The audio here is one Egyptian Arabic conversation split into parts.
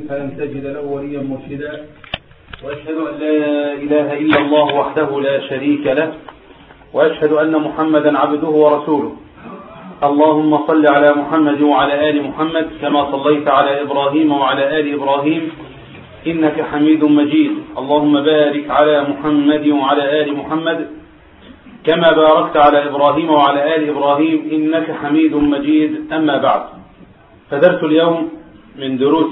فلم تجد له وليا مرشدا وأشهد أن لا إله إلا الله وحده لا شريك له وأشهد أن محمدا عبده ورسوله اللهم صل على محمد وعلى آل محمد كما صليت على إبراهيم وعلى آل إبراهيم إنك حميد مجيد اللهم بارك على محمد وعلى آل محمد كما باركت على إبراهيم وعلى آل إبراهيم إنك حميد مجيد أما بعد فدرس اليوم من دروس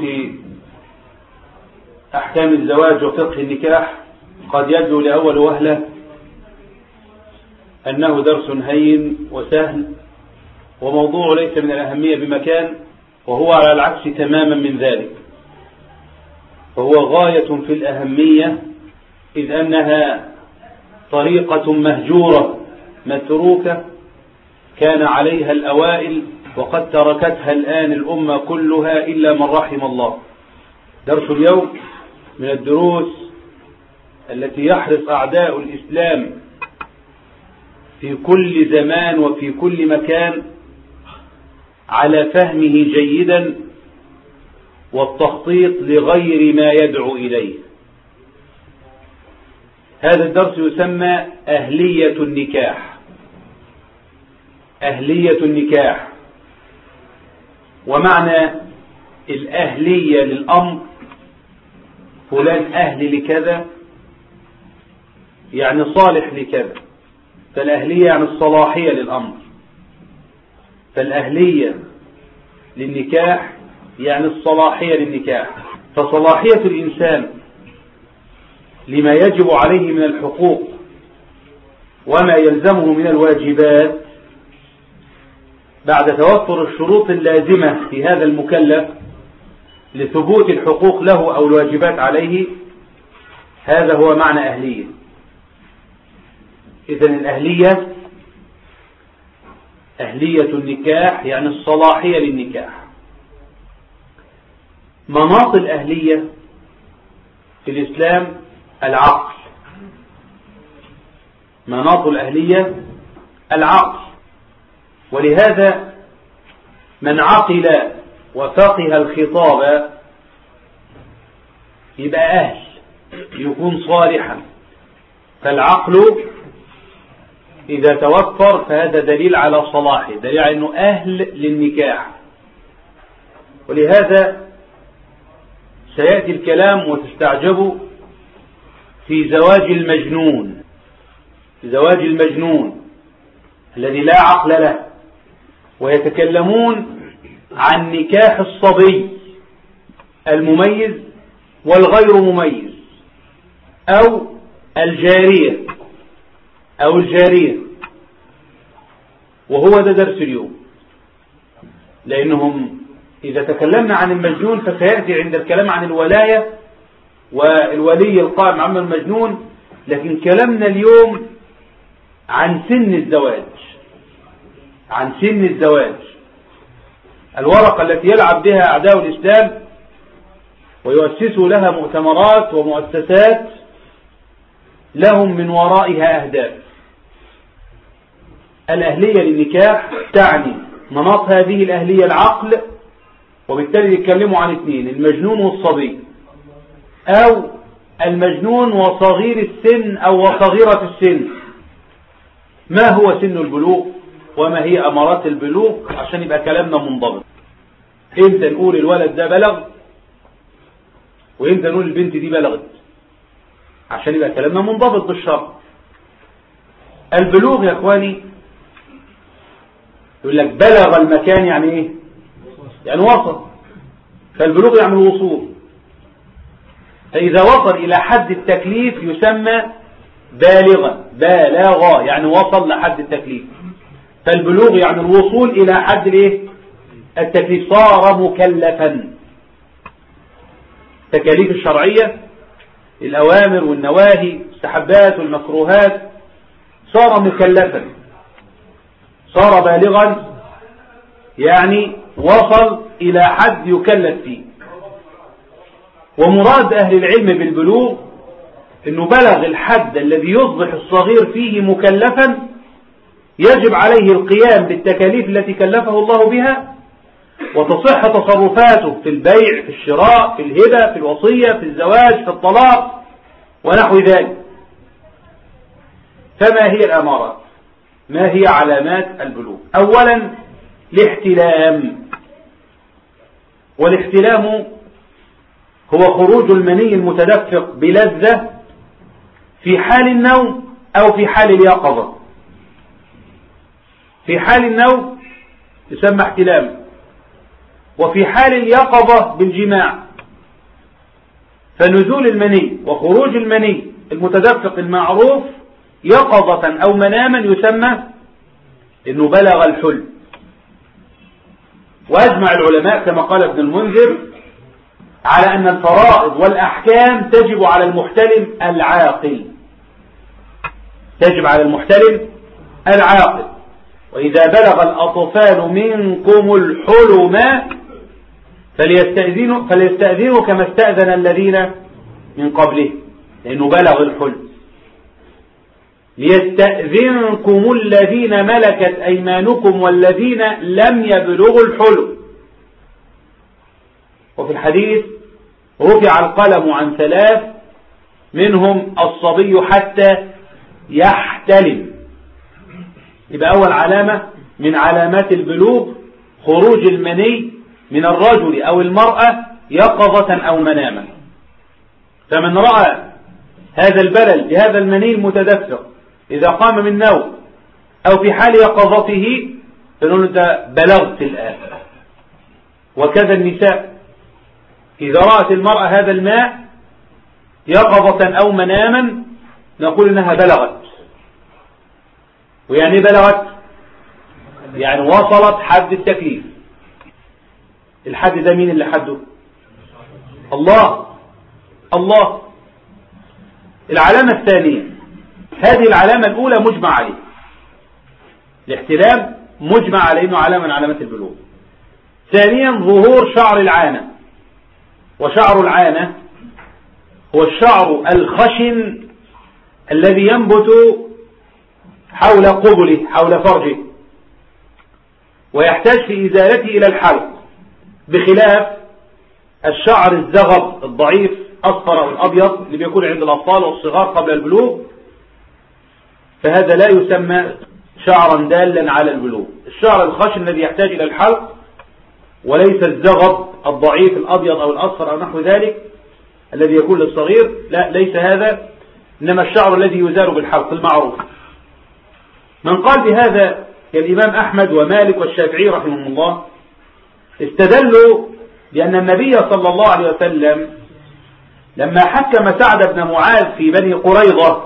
أحكام الزواج وفقه النكاح قد يبدو لأول وهلة أنه درس هين وسهل وموضوع ليس من الأهمية بمكان وهو على العكس تماما من ذلك فهو غاية في الأهمية إذ أنها طريقة مهجورة متروكة كان عليها الأوائل وقد تركتها الآن الأمة كلها إلا من رحم الله درس اليوم من الدروس التي يحرص أعداء الإسلام في كل زمان وفي كل مكان على فهمه جيدا والتخطيط لغير ما يدعو إليه هذا الدرس يسمى أهلية النكاح أهلية النكاح ومعنى الأهلية للأمر فلان أهل لكذا يعني صالح لكذا فالأهلية يعني الصلاحية للأمر فالأهلية للنكاح يعني الصلاحية للنكاح فصلاحية الإنسان لما يجب عليه من الحقوق وما يلزمه من الواجبات بعد توفر الشروط اللازمة في هذا المكلف لثبوت الحقوق له أو الواجبات عليه هذا هو معنى أهلية إذا الأهلية أهلية النكاح يعني الصلاحية للنكاح مناط الأهلية في الإسلام العقل مناط الأهلية العقل ولهذا من عقل وفقه الخطاب يبقى أهل يكون صالحا فالعقل إذا توفر فهذا دليل على صلاحه دليل على أنه أهل للنكاح ولهذا سيأتي الكلام وتستعجبوا في زواج المجنون في زواج المجنون الذي لا عقل له ويتكلمون عن نكاح الصبي المميز والغير مميز أو الجارية أو الجارية وهو ده درس اليوم لأنهم إذا تكلمنا عن المجنون فسيأتي عند الكلام عن الولاية والولي القائم عم المجنون لكن كلامنا اليوم عن سن الزواج عن سن الزواج الورقة التي يلعب بها أعداء الإسلام ويؤسسوا لها مؤتمرات ومؤسسات لهم من ورائها أهداف الأهلية للنكاح تعني مناط هذه الأهلية العقل وبالتالي يتكلموا عن اثنين المجنون والصبي أو المجنون وصغير السن أو وصغيرة السن ما هو سن البلوغ وما هي أمارات البلوغ عشان يبقى كلامنا منضبط امتى نقول الولد ده بلغ وامتى نقول البنت دي بلغت عشان يبقى كلامنا منضبط بالشرع البلوغ يا اخواني يقول لك بلغ المكان يعني ايه يعني وصل فالبلوغ يعني الوصول فإذا وصل إلى حد التكليف يسمى بالغا بالغا يعني وصل لحد التكليف فالبلوغ يعني الوصول إلى حد الايه التكليف صار مكلفا التكاليف الشرعية الأوامر والنواهي السحبات والمكروهات صار مكلفا صار بالغا يعني وصل إلى حد يكلف فيه ومراد أهل العلم بالبلوغ أنه بلغ الحد الذي يصبح الصغير فيه مكلفا يجب عليه القيام بالتكاليف التي كلفه الله بها وتصح تصرفاته في البيع في الشراء في الهبة في الوصية في الزواج في الطلاق ونحو ذلك فما هي الأمارات ما هي علامات البلوغ أولا الاحتلام والاحتلام هو خروج المني المتدفق بلذة في حال النوم أو في حال اليقظة في حال النوم يسمى احتلام وفي حال اليقظة بالجماع فنزول المني وخروج المني المتدفق المعروف يقظة أو مناما يسمى انه بلغ الحلم واجمع العلماء كما قال ابن المنذر على ان الفرائض والاحكام تجب على المحتلم العاقل تجب على المحتلم العاقل واذا بلغ الاطفال منكم الحلم فليستأذنوا, فليستأذنوا كما استأذن الذين من قبله لأنه بلغ الحلم ليستأذنكم الذين ملكت أيمانكم والذين لم يبلغوا الحلم وفي الحديث رفع القلم عن ثلاث منهم الصبي حتى يحتلم يبقى أول علامة من علامات البلوغ خروج المني من الرجل أو المرأة يقظة أو مناما فمن رأى هذا البلل بهذا المني المتدفق إذا قام من نوم أو في حال يقظته فنقول أنت بلغت الآن وكذا النساء إذا رأت المرأة هذا الماء يقظة أو مناما نقول إنها بلغت ويعني بلغت يعني وصلت حد التكليف الحد ده مين اللي حده الله الله العلامة الثانية هذه العلامة الأولى مجمع عليه الاحتلام مجمع عليه أنه علامة من علامات البلوغ ثانيا ظهور شعر العانة وشعر العانة هو الشعر الخشن الذي ينبت حول قبله حول فرجه ويحتاج في إزالته إلى الحلق بخلاف الشعر الزغب الضعيف أصفر أو الأبيض اللي بيكون عند الأطفال والصغار قبل البلوغ فهذا لا يسمى شعرا دالا على البلوغ الشعر الخشن الذي يحتاج إلى الحلق وليس الزغب الضعيف الأبيض أو الأصفر أو نحو ذلك الذي يكون للصغير لا ليس هذا إنما الشعر الذي يزال بالحلق المعروف من قال بهذا كالإمام أحمد ومالك والشافعي رحمهم الله استدلوا بأن النبي صلى الله عليه وسلم لما حكم سعد بن معاذ في بني قريظة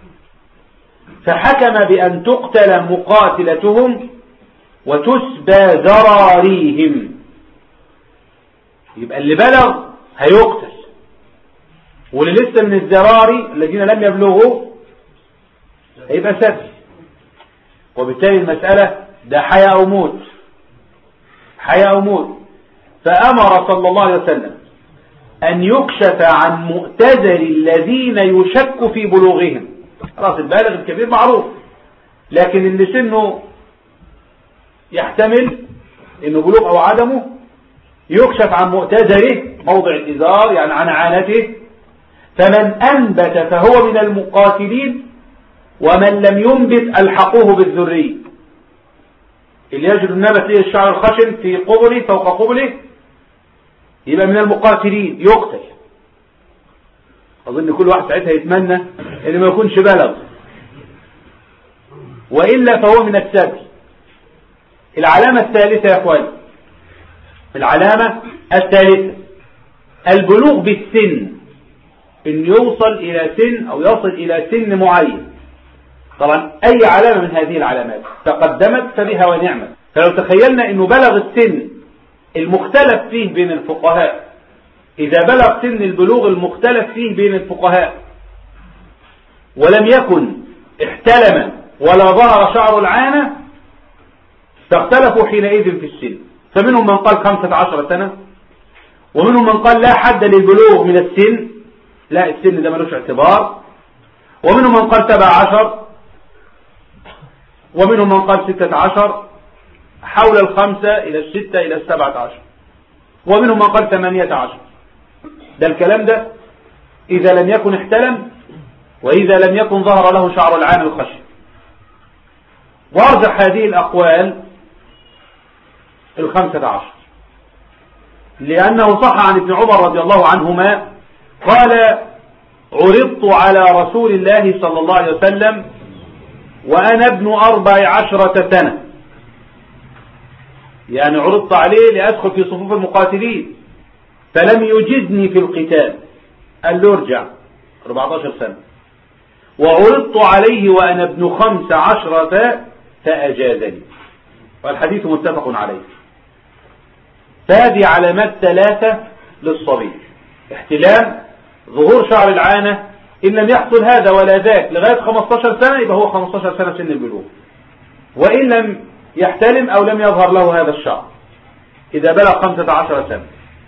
فحكم بأن تقتل مقاتلتهم وتسبى ذراريهم يبقى اللي بلغ هيقتل واللي لسه من الذراري الذين لم يبلغوا هيبقى سبي وبالتالي المسألة ده حياة أو موت حياة أو موت فأمر صلى الله عليه وسلم أن يكشف عن مؤتزر الذين يشك في بلوغهم خلاص البالغ الكبير معروف لكن اللي سنه يحتمل انه بلوغ او عدمه يكشف عن مؤتزره موضع الإزار يعني عن عانته فمن أنبت فهو من المقاتلين ومن لم ينبت ألحقوه بالذري اللي يجد النبت ليه الشعر الخشن في قبله فوق قبله يبقى من المقاتلين يقتل أظن كل واحد ساعتها يتمنى إن ما يكونش بلغ وإلا فهو من السبي العلامة الثالثة يا أخواني العلامة الثالثة البلوغ بالسن إن يوصل إلى سن أو يصل إلى سن معين طبعا أي علامة من هذه العلامات تقدمت فبها ونعمة فلو تخيلنا أنه بلغ السن المختلف فيه بين الفقهاء إذا بلغ سن البلوغ المختلف فيه بين الفقهاء ولم يكن احتلم ولا ظهر شعر العانة فاختلفوا حينئذ في السن فمنهم من قال خمسة عشر سنة ومنهم من قال لا حد للبلوغ من السن لا السن ده ملوش اعتبار ومنهم من قال سبع عشر ومنهم من قال ستة عشر حول الخمسة إلى الستة إلى السبعة عشر ومنهم من قال ثمانية عشر ده الكلام ده إذا لم يكن احتلم وإذا لم يكن ظهر له شعر العام الخشب وارجح هذه الأقوال الخمسة عشر لأنه صح عن ابن عمر رضي الله عنهما قال عرضت على رسول الله صلى الله عليه وسلم وأنا ابن أربع عشرة سنة يعني عرضت عليه لأدخل في صفوف المقاتلين فلم يجزني في القتال قال له ارجع 14 سنة وعرضت عليه وأنا ابن خمس عشرة فأجازني والحديث متفق عليه فهذه علامات ثلاثة للصبي احتلام ظهور شعر العانة إن لم يحصل هذا ولا ذاك لغاية 15 سنة يبقى هو 15 سنة سن البلوغ وإن لم يحتلم أو لم يظهر له هذا الشعر إذا بلغ 15 سنة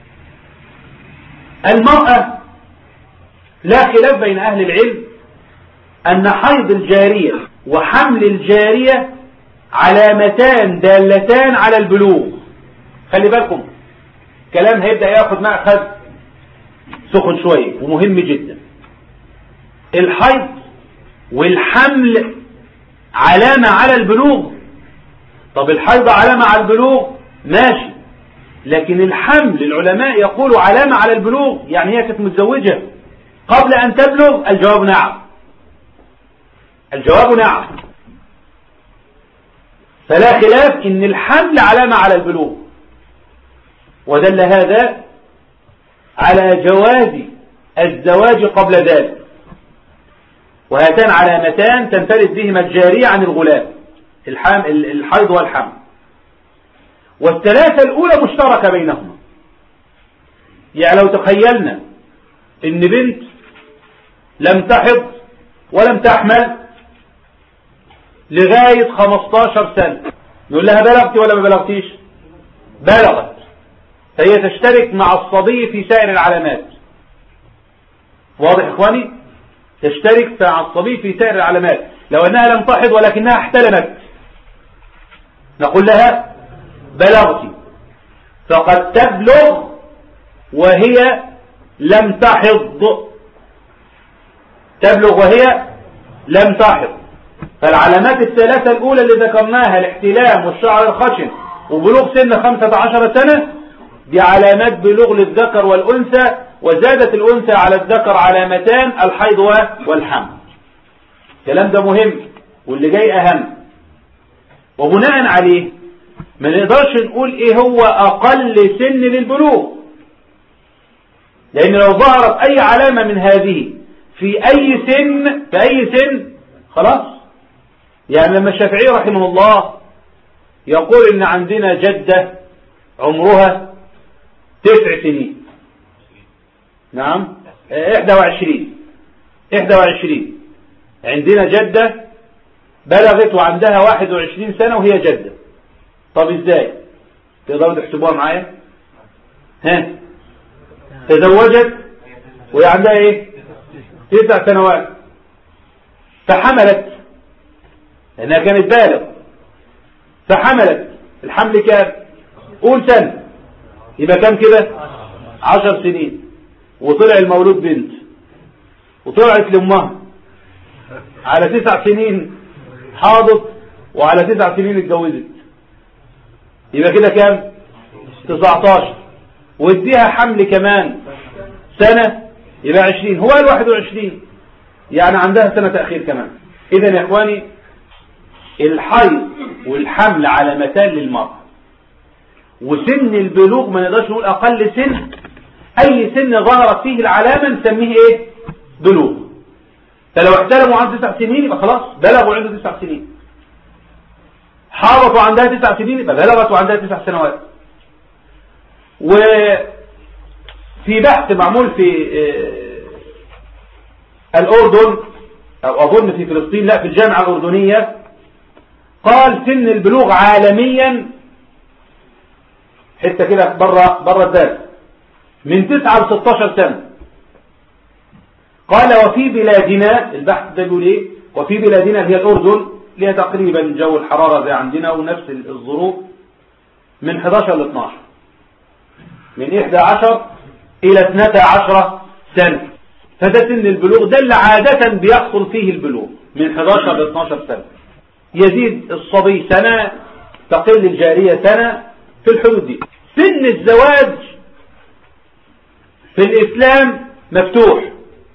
المرأة لا خلاف بين أهل العلم أن حيض الجارية وحمل الجارية علامتان دالتان على البلوغ خلي بالكم كلام هيبدأ ياخد مأخذ سخن شوية ومهم جدا الحيض والحمل علامة على البلوغ طب الحيض علامة على البلوغ ماشي لكن الحمل العلماء يقولوا علامة على البلوغ يعني هي كانت متزوجة قبل أن تبلغ الجواب نعم الجواب نعم فلا خلاف ان الحمل علامة على البلوغ ودل هذا على جواز الزواج قبل ذلك وهاتان علامتان تنفرد بهما الجارية عن الغلام الحيض والحمل والثلاثة الأولى مشتركة بينهما يعني لو تخيلنا ان بنت لم تحض ولم تحمل لغاية 15 سنة نقول لها بلغتي ولا ما بلغتيش بلغت فهي تشترك مع الصبي في سائر العلامات واضح اخواني تشترك مع الصبي في سائر العلامات لو انها لم تحض ولكنها احتلمت نقول لها بلغتي فقد تبلغ وهي لم تحض تبلغ وهي لم تحض فالعلامات الثلاثة الأولى اللي ذكرناها الاحتلام والشعر الخشن وبلوغ سن 15 سنة دي علامات بلوغ للذكر والأنثى وزادت الأنثى على الذكر علامتان الحيض والحمل الكلام ده مهم واللي جاي أهم وبناء عليه ما نقدرش نقول ايه هو اقل سن للبلوغ لان لو ظهرت اي علامة من هذه في اي سن في اي سن خلاص يعني لما الشافعي رحمه الله يقول ان عندنا جدة عمرها تسع سنين نعم احدى وعشرين احدى وعشرين عندنا جدة بلغت وعندها واحد وعشرين سنة وهي جدة طب ازاي تقدروا تحسبوها معايا ها تزوجت وهي عندها ايه تسع سنوات فحملت لأنها كانت بالغ فحملت الحمل كام قول سنة يبقى كام كده عشر سنين وطلع المولود بنت وطلعت لأمها على تسع سنين حاضت وعلى تسع سنين اتجوزت يبقى كده كام 19 واديها حمل كمان سنة يبقى 20 هو قال 21 يعني عندها سنة تأخير كمان اذا يا اخواني الحيض والحمل علامتان للمرأة وسن البلوغ ما نقدرش نقول اقل سن اي سن ظهرت فيه العلامة نسميه ايه بلوغ فلو احتلموا عن تسع سنين يبقى خلاص بلغوا عنده تسع سنين حاضت وعندها تسع سنين يبقى بلغت وعندها تسع سنوات وفي بحث معمول في الأردن أو أظن في فلسطين لا في الجامعة الأردنية قال سن البلوغ عالميا حتة كده بره بره الدرس من 9 ل 16 سنة قال وفي بلادنا البحث ده بيقول ايه وفي بلادنا هي الأردن ليها تقريبا جو الحرارة زي عندنا ونفس الظروف من 11 ل 12 من 11 إلى 12 سنة فده سن البلوغ ده اللي عادة بيحصل فيه البلوغ من 11 ل 12 سنة يزيد الصبي سنة تقل الجارية سنة في الحدود دي سن الزواج في الإسلام مفتوح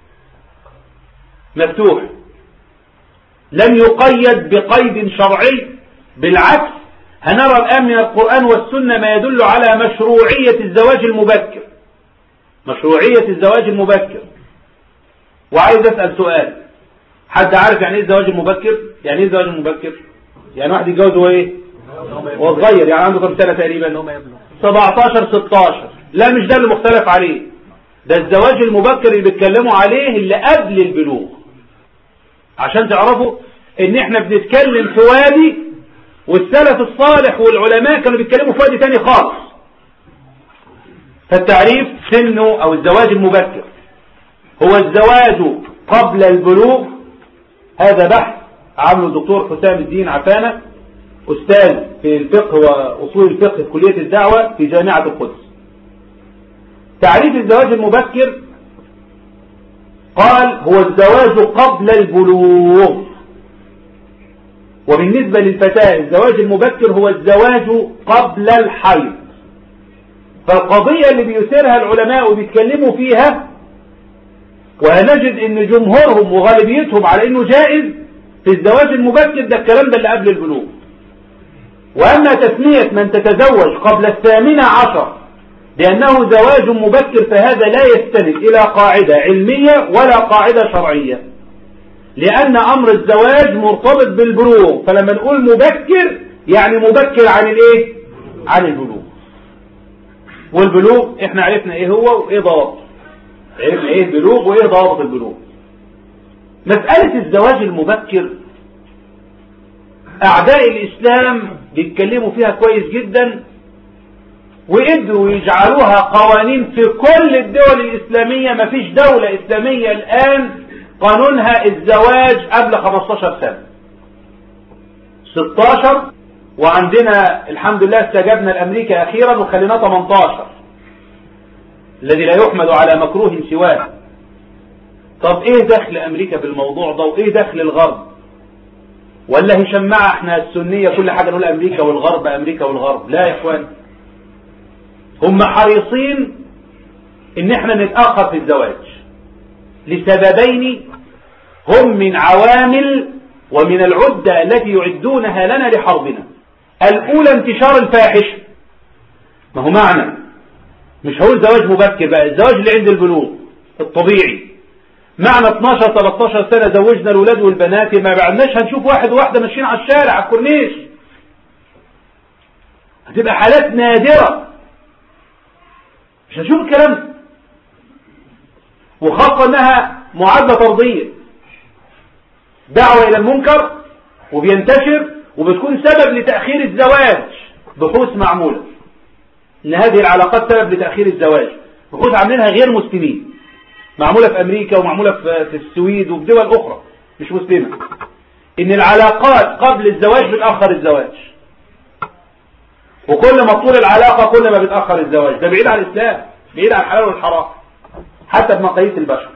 مفتوح لم يقيد بقيد شرعي بالعكس هنرى الآن من القرآن والسنة ما يدل على مشروعية الزواج المبكر مشروعية الزواج المبكر وعايز أسأل سؤال حد عارف يعني ايه الزواج المبكر يعني ايه الزواج المبكر يعني واحد يتجوز هو ايه هو صغير يعني عنده كم سنة تقريبا 17 16 لا مش ده اللي مختلف عليه ده الزواج المبكر اللي بيتكلموا عليه اللي قبل البلوغ عشان تعرفوا ان احنا بنتكلم في وادي والسلف الصالح والعلماء كانوا بيتكلموا في وادي تاني خالص فالتعريف سنه او الزواج المبكر هو الزواج قبل البلوغ هذا بحث عمله الدكتور حسام الدين عفانة أستاذ في الفقه وأصول الفقه في كلية الدعوة في جامعة القدس تعريف الزواج المبكر قال هو الزواج قبل البلوغ وبالنسبة للفتاة الزواج المبكر هو الزواج قبل الحيض فالقضية اللي بيثيرها العلماء وبيتكلموا فيها وهنجد ان جمهورهم وغالبيتهم على انه جائز في الزواج المبكر ده الكلام ده اللي قبل البلوغ واما تسمية من تتزوج قبل الثامنة عشر بأنه زواج مبكر فهذا لا يستند إلى قاعدة علمية ولا قاعدة شرعية لأن أمر الزواج مرتبط بالبلوغ فلما نقول مبكر يعني مبكر عن الايه عن البلوغ والبلوغ احنا عرفنا ايه هو وايه ضوابطه عرفنا ايه البلوغ وايه ضوابط البلوغ مسألة الزواج المبكر اعداء الاسلام بيتكلموا فيها كويس جدا وقدروا يجعلوها قوانين في كل الدول الاسلامية مفيش دولة اسلامية الان قانونها الزواج قبل 15 سنة 16 وعندنا الحمد لله استجبنا لأمريكا أخيرا وخليناه 18 الذي لا يحمد على مكروه سواه طب ايه دخل امريكا بالموضوع ده وايه دخل الغرب ولا هي شماعة احنا السنية كل حاجة نقول امريكا والغرب امريكا والغرب لا يا اخوان هم حريصين ان احنا نتأخر في الزواج لسببين هم من عوامل ومن العدة التي يعدونها لنا لحربنا الأولى انتشار الفاحشة ما هو معنى مش هقول زواج مبكر بقى الزواج اللي عند البلوغ الطبيعي معنى 12 13 سنة زوجنا الولاد والبنات ما بعدناش هنشوف واحد وواحدة ماشيين على الشارع على الكورنيش هتبقى حالات نادرة مش هنشوف الكلام ده وخاصة انها معادلة طردية دعوة الى المنكر وبينتشر وبتكون سبب لتأخير الزواج بحوث معمولة ان هذه العلاقات سبب لتأخير الزواج بحوث عاملينها غير مسلمين معمولة في امريكا ومعمولة في السويد وفي دول اخرى مش مسلمة ان العلاقات قبل الزواج بتأخر الزواج وكل ما طول العلاقة كل ما بتأخر الزواج ده بعيد عن الاسلام بعيد عن الحلال والحرام حتى بمقاييس البشر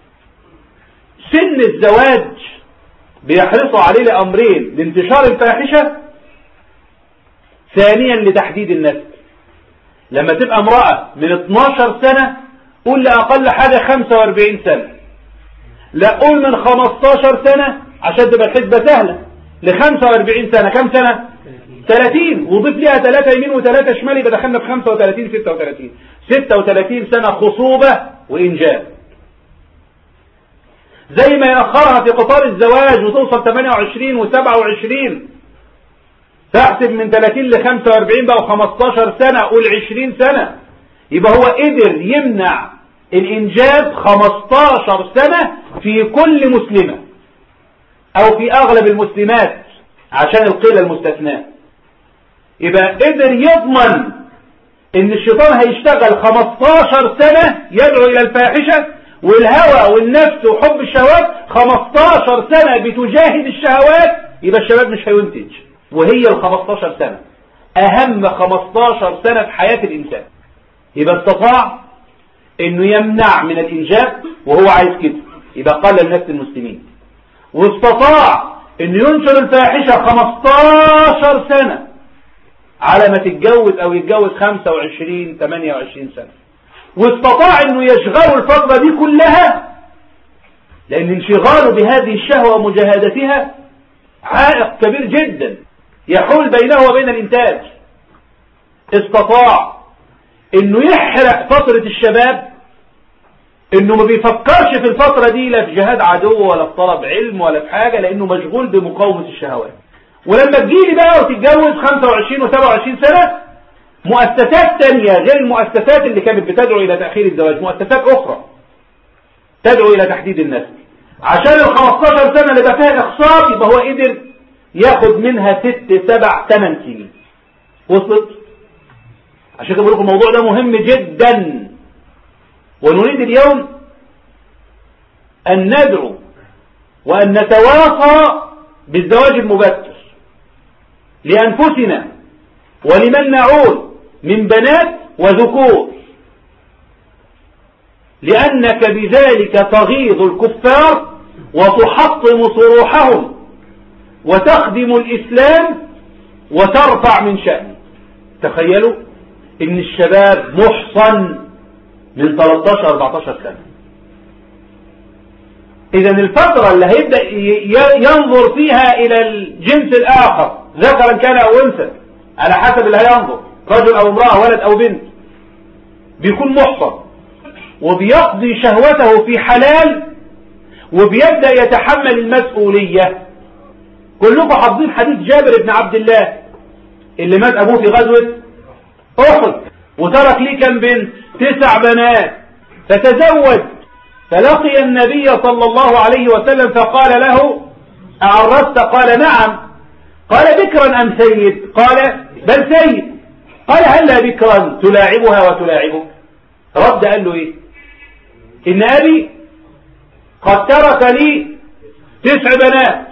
سن الزواج بيحرصوا عليه لأمرين لانتشار الفاحشة ثانيا لتحديد النسل لما تبقى امرأة من 12 سنة قول لأقل حاجة 45 سنة لا قول من 15 سنة عشان تبقى الحسبة سهلة ل 45 سنة كم سنة 30 وضيف ليها 3 يمين و3 شمال يبقى دخلنا في 35 36 36 سنة خصوبة وإنجاب زي ما يأخرها في قطار الزواج وتوصل 28 و27 تحسب من 30 ل 45 بقى 15 سنة قول 20 سنة يبقى هو قدر يمنع الإنجاب 15 سنة في كل مسلمة أو في أغلب المسلمات عشان القيلة المستثناة يبقى قدر يضمن ان الشيطان هيشتغل 15 سنة يدعو الى الفاحشة والهوى والنفس وحب الشهوات 15 سنة بتجاهد الشهوات يبقى الشباب مش هينتج وهي ال 15 سنة أهم 15 سنة في حياة الإنسان يبقى استطاع انه يمنع من الانجاب وهو عايز كده يبقى قال للناس المسلمين واستطاع انه ينشر الفاحشة 15 سنة على ما تتجوز او يتجوز 25 28 سنة واستطاع انه يشغله الفترة دي كلها لان انشغاله بهذه الشهوة ومجاهدتها عائق كبير جدا يحول بينه وبين الانتاج استطاع انه يحرق فترة الشباب انه ما بيفكرش في الفترة دي لا في جهاد عدو ولا في طلب علم ولا في حاجة لانه مشغول بمقاومة الشهوات ولما تجيلي بقى وتتجوز 25 و27 سنة مؤسسات تانية غير المؤسسات اللي كانت بتدعو الى تأخير الزواج مؤسسات اخرى تدعو الى تحديد النسل عشان ال 15 سنة اللي بقى فيها اخصاب يبقى هو قدر ياخد منها 6 7 8 سنين وصلت عشان كده بقول لكم الموضوع ده مهم جدا ونريد اليوم أن ندعو وأن نتواصى بالزواج المبكر لأنفسنا ولمن نعود من بنات وذكور لأنك بذلك تغيظ الكفار وتحطم صروحهم وتخدم الإسلام وترفع من شأنه تخيلوا ان الشباب محصن من 13 14 سنة اذا الفترة اللي هيبدأ ينظر فيها الى الجنس الاخر ذكرا كان او انثى على حسب اللي هينظر رجل او امرأة ولد او بنت بيكون محصن وبيقضي شهوته في حلال وبيبدأ يتحمل المسؤولية كلكم حافظين حديث جابر بن عبد الله اللي مات ابوه في غزوة احد وترك لي كم بنت تسع بنات فتزوج فلقي النبي صلى الله عليه وسلم فقال له أعرست قال نعم قال بكرا أم سيد قال بل سيد قال هلا بكرا تلاعبها وتلاعبك رد قال له ايه ان ابي قد ترك لي تسع بنات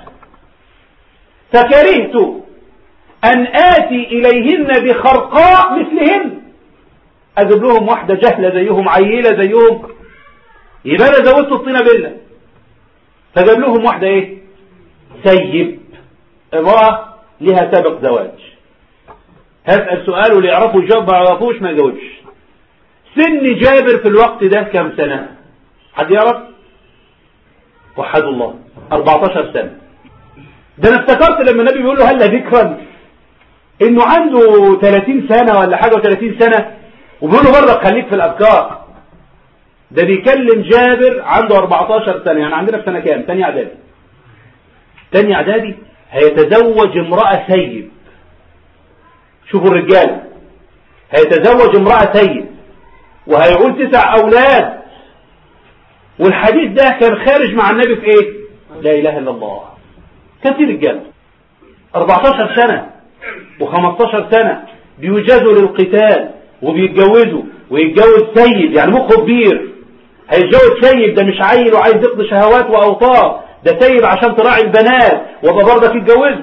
فكرهت أن آتي إليهن بخرقاء مثلهن أجيب لهم واحدة جهلة زيهم عيلة زيهم يبقى أنا زودت الطينة بالله فجاب لهم واحدة إيه سيب امرأة لها سابق زواج هسأل سؤال واللي يعرفوا يجاوب ما يعرفوش ما يجاوبش سن جابر في الوقت ده كم سنة حد يعرف وحد الله 14 سنة ده انا افتكرت لما النبي بيقول له هلا ذكرا انه عنده 30 سنة ولا حاجة و30 سنة وبيقول له برضه خليك في الافكار ده بيكلم جابر عنده 14 سنة يعني عندنا في سنة كام تاني اعدادي تاني اعدادي هيتزوج امرأة سيد شوفوا الرجال هيتزوج امرأة سيد وهيعول تسع اولاد والحديث ده كان خارج مع النبي في ايه لا اله الا الله كان في رجال 14 سنة و15 سنة بيجازوا للقتال وبيتجوزوا ويتجوز سيد يعني مخه كبير هيتجوز سيد ده مش عيل وعايز يقضي شهوات واوطار ده سيد عشان تراعي البنات وابقى برضك اتجوزت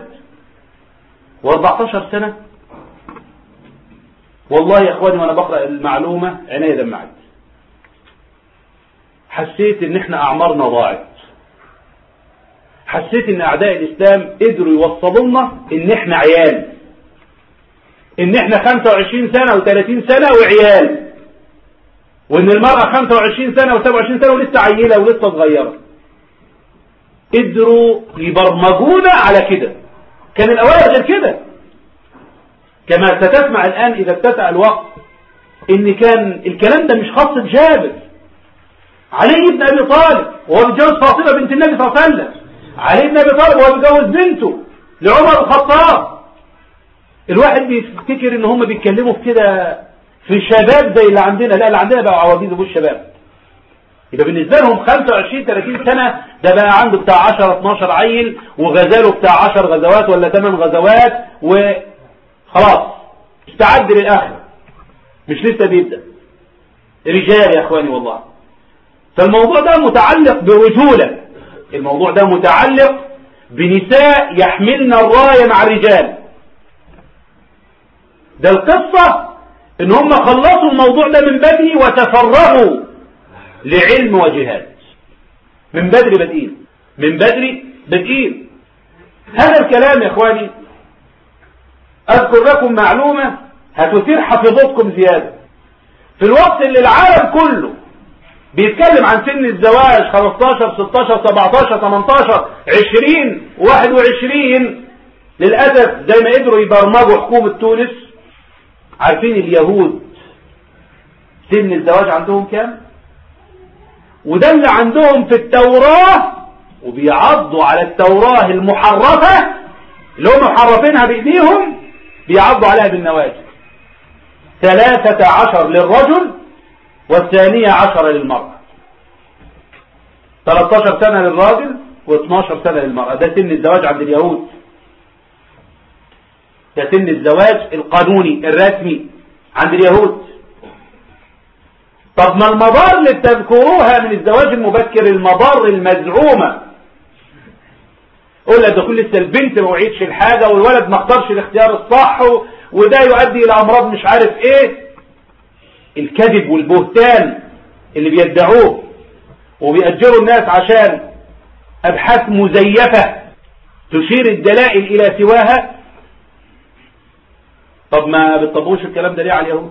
و14 سنة والله يا اخواني وانا بقرأ المعلومة عينيا دمعت حسيت ان احنا اعمارنا ضاعت حسيت ان اعداء الاسلام قدروا يوصلوا لنا ان احنا عيال ان احنا 25 سنة و30 سنة وعيال وان المرأة 25 سنة و27 سنة ولسه عيلة ولسه صغيرة قدروا يبرمجونا على كده كان الاوائل غير كده كما ستسمع الان اذا اتسع الوقت ان كان الكلام ده مش خاص بجابر علي بن ابي طالب وهو بيتجوز فاطمه بنت النبي صلى الله عليه وسلم علي بن ابي طالب وهو بيتجوز بنته لعمر الخطاب الواحد بيفتكر ان هم بيتكلموا في كده في شباب زي اللي عندنا لا اللي عندنا بقى عواجيز ابو الشباب يبقى بالنسبة لهم 25 30 سنة ده بقى عنده بتاع 10 12 عيل وغزاله بتاع 10 غزوات ولا 8 غزوات وخلاص استعد للآخر مش لسه بيبدأ رجال يا اخواني والله فالموضوع ده متعلق برجولة الموضوع ده متعلق بنساء يحملن الراية مع الرجال ده القصة ان هم خلصوا الموضوع ده من بدري وتفرغوا لعلم وجهاد من بدري بدئين من بدري بدئين هذا الكلام يا اخواني اذكر لكم معلومة هتثير حفظتكم زيادة في الوقت اللي العالم كله بيتكلم عن سن الزواج 15 16 17 18 20 21 للأسف زي ما قدروا يبرمجوا حكومة تونس عارفين اليهود سن الزواج عندهم كام وده اللي عندهم في التوراة وبيعضوا على التوراة المحرفة اللي هم محرفينها بإيديهم بيعضوا عليها بالنواجذ ثلاثة عشر للرجل والثانية عشر للمرأة 13 سنة للراجل و12 سنة للمرأة ده سن الزواج عند اليهود ده سن الزواج القانوني الرسمي عند اليهود طب ما المضار اللي بتذكروها من الزواج المبكر المضار المزعومة قول لك ده كل لسه البنت ما وعيتش الحاجة والولد ما اختارش الاختيار الصح وده يؤدي الى امراض مش عارف ايه الكذب والبهتان اللي بيدعوه وبيأجروا الناس عشان ابحاث مزيفة تشير الدلائل الى سواها طب ما بتطبقوش الكلام ده ليه على اليهود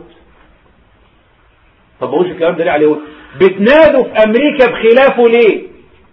طبقوش الكلام ده ليه على اليهود بتنادوا في امريكا بخلافه ليه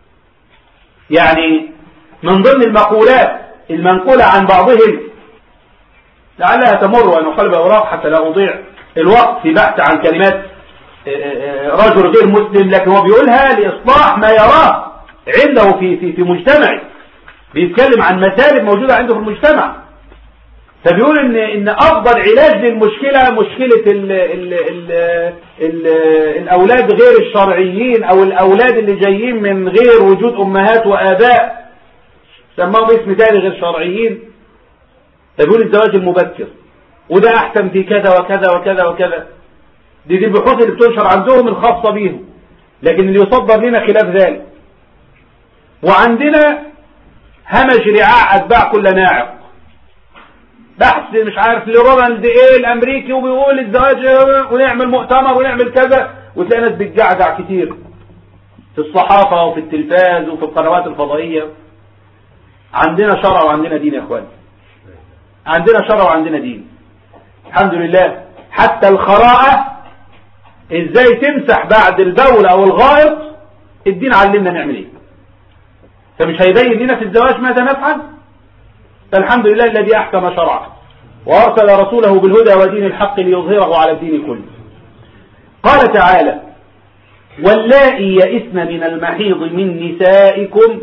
يعني من ضمن المقولات المنقولة عن بعضهم لعلها تمر وأن أقلب أوراق حتى لا أضيع الوقت في بحث عن كلمات آه، آه، آه، رجل غير مسلم لكن هو بيقولها لإصلاح ما يراه عنده في في في مجتمعه بيتكلم عن مسالب موجودة عنده في المجتمع فبيقول ان ان افضل علاج للمشكلة مشكلة ال ال ال ال الاولاد غير الشرعيين او الاولاد اللي جايين من غير وجود امهات واباء سماهم اسم تاني غير شرعيين فبيقول الزواج المبكر وده احسن في كذا وكذا وكذا وكذا دي دي البحوث اللي بتنشر عندهم الخاصة بيهم لكن اللي يصدر لنا خلاف ذلك وعندنا همج رعاع اتباع كل ناعق بحث مش عارف لرونالد ايه الامريكي وبيقول الزواج ونعمل مؤتمر ونعمل كذا وتلاقي ناس بتجعجع كتير في الصحافة وفي التلفاز وفي القنوات الفضائية عندنا شرع وعندنا دين يا اخوان عندنا شرع وعندنا دين الحمد لله حتى الخراءة ازاي تمسح بعد البول او الغائط الدين علمنا نعمل ايه فمش هيبين لنا في الزواج ماذا نفعل فالحمد لله الذي أحكم شرعه وأرسل رسوله بالهدى ودين الحق ليظهره على الدين كله قال تعالى واللائي يئسن من المحيض من نسائكم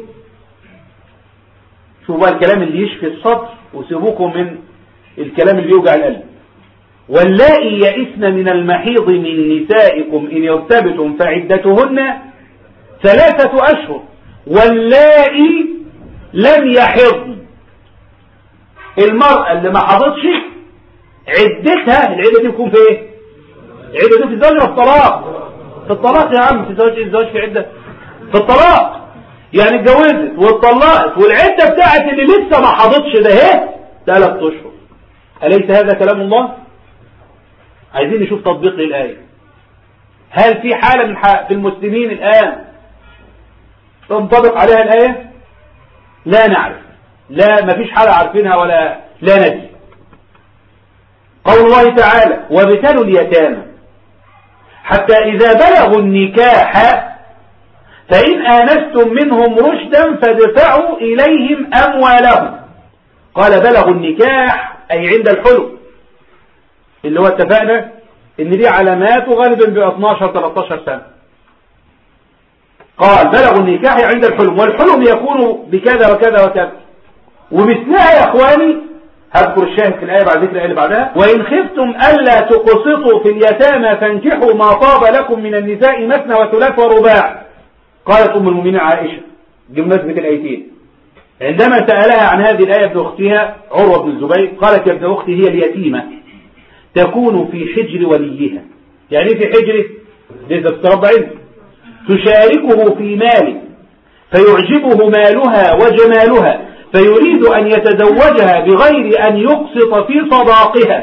شوفوا الكلام اللي يشفي الصدر وسيبوكم من الكلام اللي يوجع القلب واللائي يئسن من المحيض من نسائكم إن يرتبتم فعدتهن ثلاثة أشهر واللائي لم يحضن المرأة اللي ما حضتش عدتها العدة دي تكون في ايه العدة دي في الزواج ولا الطلاق في الطلاق يا عم في الزواج إيه؟ الزواج في عدة في الطلاق يعني اتجوزت واتطلقت والعدة بتاعت اللي لسه ما حضتش ده ايه ثلاث اشهر أليس هذا كلام الله عايزين نشوف تطبيق للآية هل في حالة من في المسلمين الآن تنطبق عليها الآية لا نعرف لا ما فيش حاجة عارفينها ولا لا ندري قول الله تعالى وابتلوا اليتامى حتى إذا بلغوا النكاح فإن آنستم منهم رشدا فادفعوا إليهم أموالهم قال بلغوا النكاح أي عند الحلم اللي هو اتفقنا ان دي علامات غالبا ب 12 13 سنة قال بلغوا النكاح عند الحلم والحلم يكون بكذا وكذا وكذا ومثلها يا اخواني هذكر الشاهد في الآية بعد ذكر الآية اللي بعدها وإن خفتم ألا تقسطوا في اليتامى فانكحوا ما طاب لكم من النساء مثنى وثلاث ورباع قالت أم المؤمنين عائشة بمناسبة الآيتين عندما سألها عن هذه الآية ابن أختها عروة بن الزبير قالت يا ابن أختي هي اليتيمة تكون في حجر وليها يعني في حجره ليس تتربى عنده تشاركه في ماله فيعجبه مالها وجمالها فيريد أن يتزوجها بغير أن يقسط في صداقها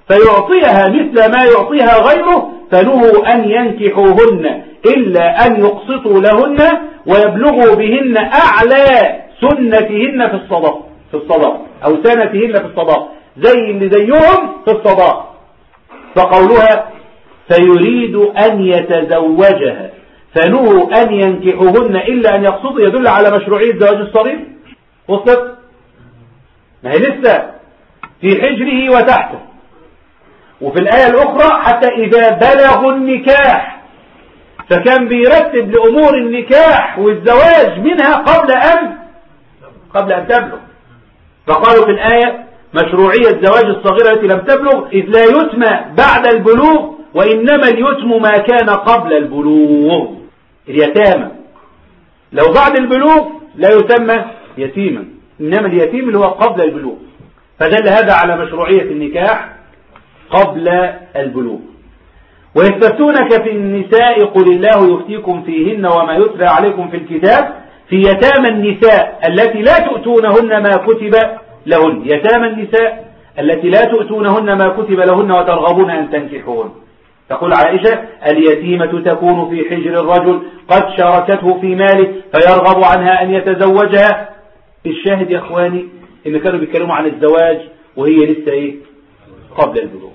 فيعطيها مثل ما يعطيها غيره فنهوا أن ينكحوهن إلا أن يقسطوا لهن ويبلغوا بهن أعلى سنتهن في الصدق في الصدق أو سنتهن في الصدق زي اللي زيهم في الصدق فقولها فيريد أن يتزوجها فنهوا أن ينكحوهن إلا أن يقصدوا يدل على مشروعية زواج الصغير وصلت ما هي لسه في حجره وتحته وفي الآية الأخرى حتى إذا بلغوا النكاح فكان بيرتب لأمور النكاح والزواج منها قبل أن قبل أن تبلغ فقالوا في الآية مشروعية زواج الصغيرة التي لم تبلغ إذ لا يتم بعد البلوغ وإنما اليتم ما كان قبل البلوغ اليتامى لو بعد البلوغ لا يسمى يتيما إنما اليتيم اللي هو قبل البلوغ فدل هذا على مشروعية النكاح قبل البلوغ ويستفتونك في النساء قل الله يفتيكم فيهن وما يتلى عليكم في الكتاب في يتامى النساء التي لا تؤتونهن ما كتب لهن يتامى النساء التي لا تؤتونهن ما كتب لهن وترغبون أن تنكحون تقول عائشة اليتيمة تكون في حجر الرجل قد شاركته في ماله فيرغب عنها أن يتزوجها الشاهد يا أخواني إن كانوا بيتكلموا عن الزواج وهي لسه إيه قبل البلوغ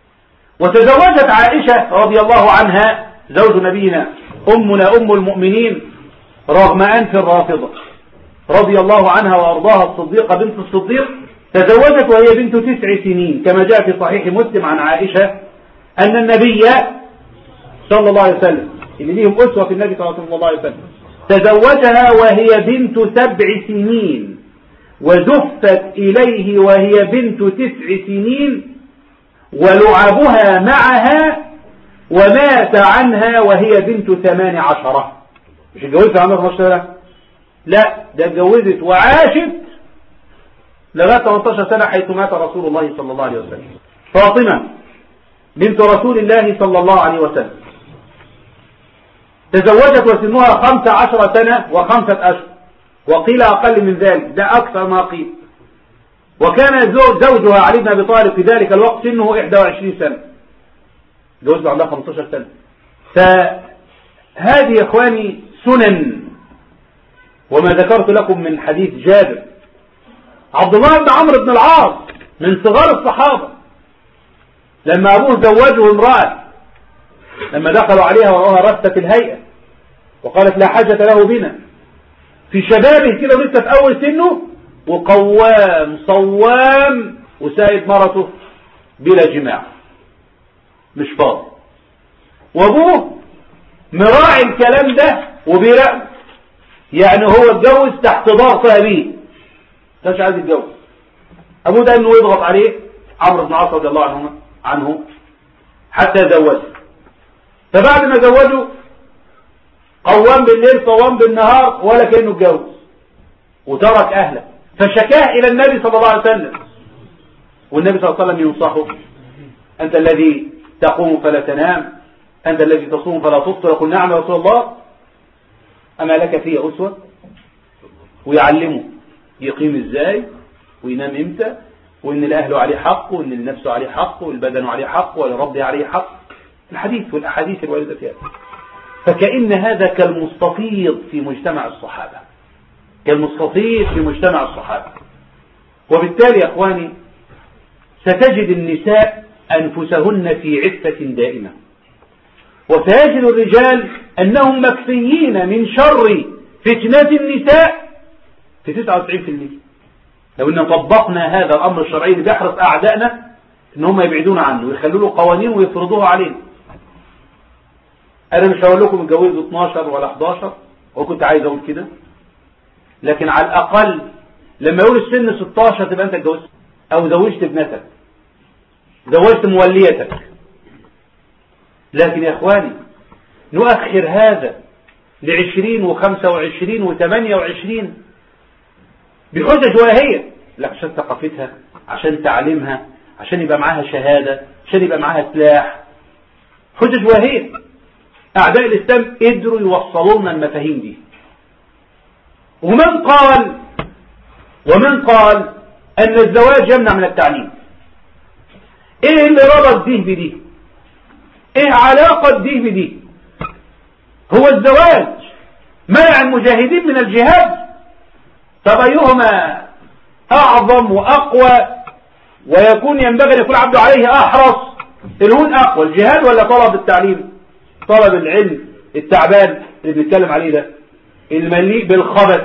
وتزوجت عائشة رضي الله عنها زوج نبينا أمنا أم المؤمنين رغم أنف الرافضة رضي الله عنها وأرضاها الصديقة بنت الصديق تزوجت وهي بنت تسع سنين كما جاء في صحيح مسلم عن عائشة أن النبي صلى الله عليه وسلم اللي ليهم أسوة في النبي صلى الله عليه وسلم تزوجها وهي بنت سبع سنين وزفت إليه وهي بنت تسع سنين ولعبها معها ومات عنها وهي بنت ثمان عشرة مش اتجوزت عمر 12 سنة لا ده اتجوزت وعاشت لغاية 18 سنة حيث مات رسول الله صلى الله عليه وسلم فاطمة بنت رسول الله صلى الله عليه وسلم تزوجت وسنها خمس عشر سنة وخمسة أشهر وقيل أقل من ذلك ده أكثر ما قيل وكان زوجها علي بن أبي طالب في ذلك الوقت سنه 21 سنة جوزها عندها 15 سنة فهذه يا إخواني سنن وما ذكرت لكم من حديث جابر عبد الله بن عمرو بن العاص من صغار الصحابة لما أبوه زوجه امرأة لما دخلوا عليها ورأوها رثة الهيئة وقالت لا حاجة له بنا في شبابه كده ولسه في أول سنه وقوام صوام وسايد مرته بلا جماع مش فاضي وابوه مراعي الكلام ده وبيراقبه يعني هو اتجوز تحت ضغط ابيه مش عايز يتجوز ابوه ده انه يضغط عليه عمرو بن عاص رضي الله عنه عنه حتى زوجه فبعد ما زوجه قوام بالليل صوام بالنهار ولا كانه اتجوز وترك اهله فشكاه الى النبي صلى الله عليه وسلم والنبي صلى الله عليه وسلم ينصحه انت الذي تقوم فلا تنام انت الذي تصوم فلا تفطر يقول نعم يا رسول الله اما لك في اسوه ويعلمه يقيم ازاي وينام امتى وان الاهل عليه حق وان النفس عليه حق والبدن عليه حق والرب عليه حق الحديث والاحاديث الوارده فيها فكأن هذا كالمستفيض في مجتمع الصحابة كالمستفيض في مجتمع الصحابة وبالتالي يا أخواني ستجد النساء أنفسهن في عفة دائمة وسيجد الرجال أنهم مكفيين من شر فتنة النساء في 99% لو أن طبقنا هذا الأمر الشرعي اللي بيحرص أعدائنا أن هم يبعدون عنه ويخلوا له قوانين ويفرضوها علينا انا مش هقول لكم اتجوزوا 12 ولا 11 وكنت عايز اقول كده لكن على الاقل لما يقول السن 16 تبقى انت اتجوزت او زوجت ابنتك زوجت موليتك لكن يا اخواني نؤخر هذا لعشرين وخمسة وعشرين وثمانية وعشرين بحجج واهية لا عشان ثقافتها عشان تعليمها عشان يبقى معاها شهادة عشان يبقى معاها سلاح حجج واهية أعداء الإسلام قدروا يوصلوا لنا المفاهيم دي ومن قال ومن قال أن الزواج يمنع من التعليم ايه اللي ربط دي بدي ايه علاقة دي بدي هو الزواج منع المجاهدين من الجهاد طب ايهما اعظم واقوى ويكون ينبغي ان يكون عبد عليه احرص الهون اقوى الجهاد ولا طلب التعليم طلب العلم التعبان اللي بنتكلم عليه ده المليء بالخبث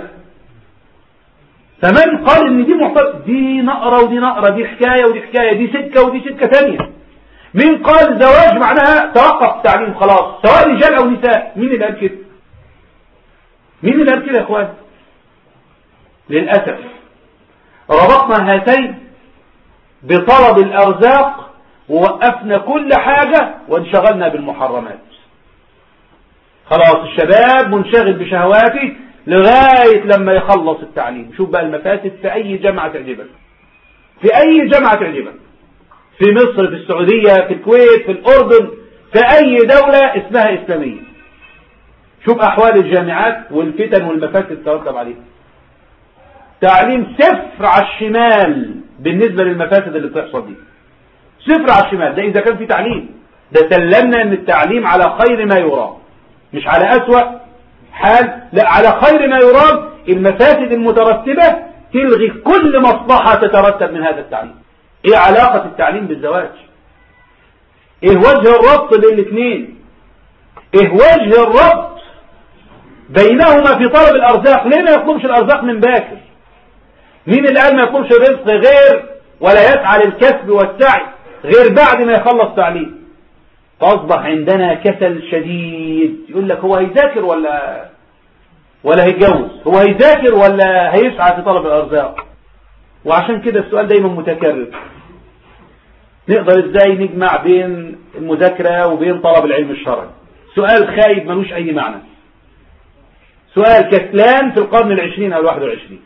فمن قال ان دي محتاج دي نقرة ودي نقرة دي حكاية ودي حكاية دي سكة ودي سكة ثانية مين قال زواج معناها توقف التعليم خلاص سواء رجال او نساء مين اللي قال كده مين اللي قال كده يا اخوان للأسف ربطنا هاتين بطلب الأرزاق ووقفنا كل حاجة وانشغلنا بالمحرمات خلاص الشباب منشغل بشهواته لغاية لما يخلص التعليم شوف بقى المفاسد في أي جامعة تعجبك في أي جامعة تعجبك في مصر في السعودية في الكويت في الأردن في أي دولة اسمها إسلامية شوف أحوال الجامعات والفتن والمفاسد ترتب عليها تعليم صفر على الشمال بالنسبة للمفاسد اللي بتحصل دي صفر على الشمال ده إذا كان في تعليم ده سلمنا أن التعليم على خير ما يرام مش على أسوأ حال لا على خير ما يرام المفاسد المترتبة تلغي كل مصلحة تترتب من هذا التعليم ايه علاقة التعليم بالزواج ايه وجه الربط بين الاثنين ايه وجه الربط بينهما في طلب الارزاق ليه ما يطلبش الارزاق من باكر مين اللي قال ما يطلبش الرزق غير ولا يسعى للكسب والسعي غير بعد ما يخلص تعليم فأصبح عندنا كسل شديد يقول لك هو هيذاكر ولا ولا هيتجوز هو هيذاكر ولا هيسعى في طلب الأرزاق وعشان كده السؤال دايما متكرر نقدر ازاي نجمع بين المذاكرة وبين طلب العلم الشرعي سؤال خايب ملوش اي معنى سؤال كسلان في القرن العشرين او الواحد والعشرين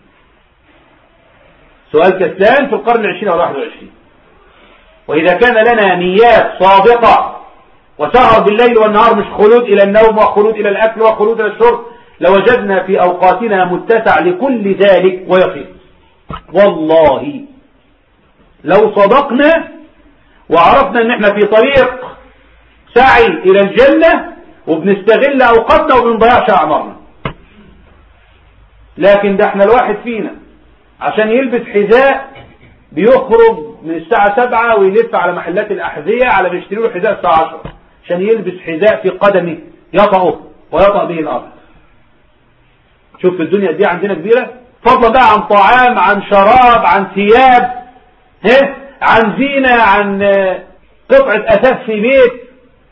سؤال كسلان في القرن العشرين او الواحد والعشرين وإذا كان لنا نيات صادقة وسهر بالليل والنهار مش خلود إلى النوم وخلود إلى الأكل وخلود إلى الشرب لوجدنا في أوقاتنا متسع لكل ذلك ويقين والله لو صدقنا وعرفنا ان احنا في طريق سعي الى الجنة وبنستغل اوقاتنا وبنضيعش اعمارنا لكن ده احنا الواحد فينا عشان يلبس حذاء بيخرج من الساعة سبعة ويلف على محلات الأحذية على بيشتري له حذاء الساعة عشرة عشان يلبس حذاء في قدمه يطأه ويطأ به الأرض شوف الدنيا دي عندنا كبيرة فضلا بقى عن طعام عن شراب عن ثياب ها عن زينة عن قطعة أثاث في بيت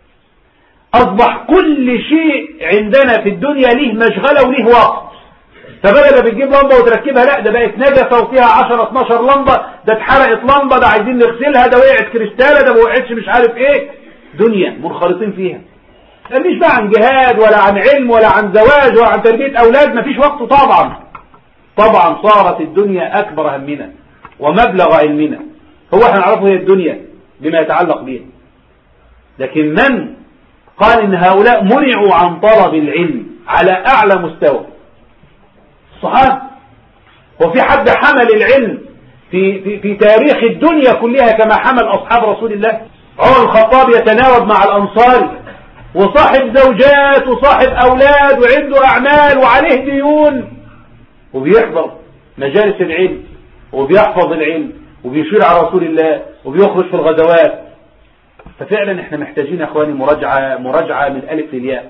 أصبح كل شيء عندنا في الدنيا ليه مشغلة وليه وقت فبدل ما بتجيب لمبة وتركبها لا ده بقت نجفة وفيها 10 12 لمبة ده اتحرقت لمبة ده عايزين نغسلها ده وقعت كريستالة ده ما وقعتش مش عارف ايه دنيا منخرطين فيها مش بقى عن جهاد ولا عن علم ولا عن زواج ولا عن تربية أولاد مفيش وقت طبعا طبعا صارت الدنيا أكبر همنا ومبلغ علمنا هو احنا نعرفه هي الدنيا بما يتعلق بها لكن من قال ان هؤلاء منعوا عن طلب العلم على اعلى مستوى الصحابة وفي حد حمل العلم في, في, في تاريخ الدنيا كلها كما حمل أصحاب رسول الله عمر الخطاب يتناوب مع الأنصار وصاحب زوجات وصاحب أولاد وعنده أعمال وعليه ديون وبيحضر مجالس العلم وبيحفظ العلم وبيشير على رسول الله وبيخرج في الغزوات ففعلا احنا محتاجين يا اخواني مراجعة مراجعة من الالف للياء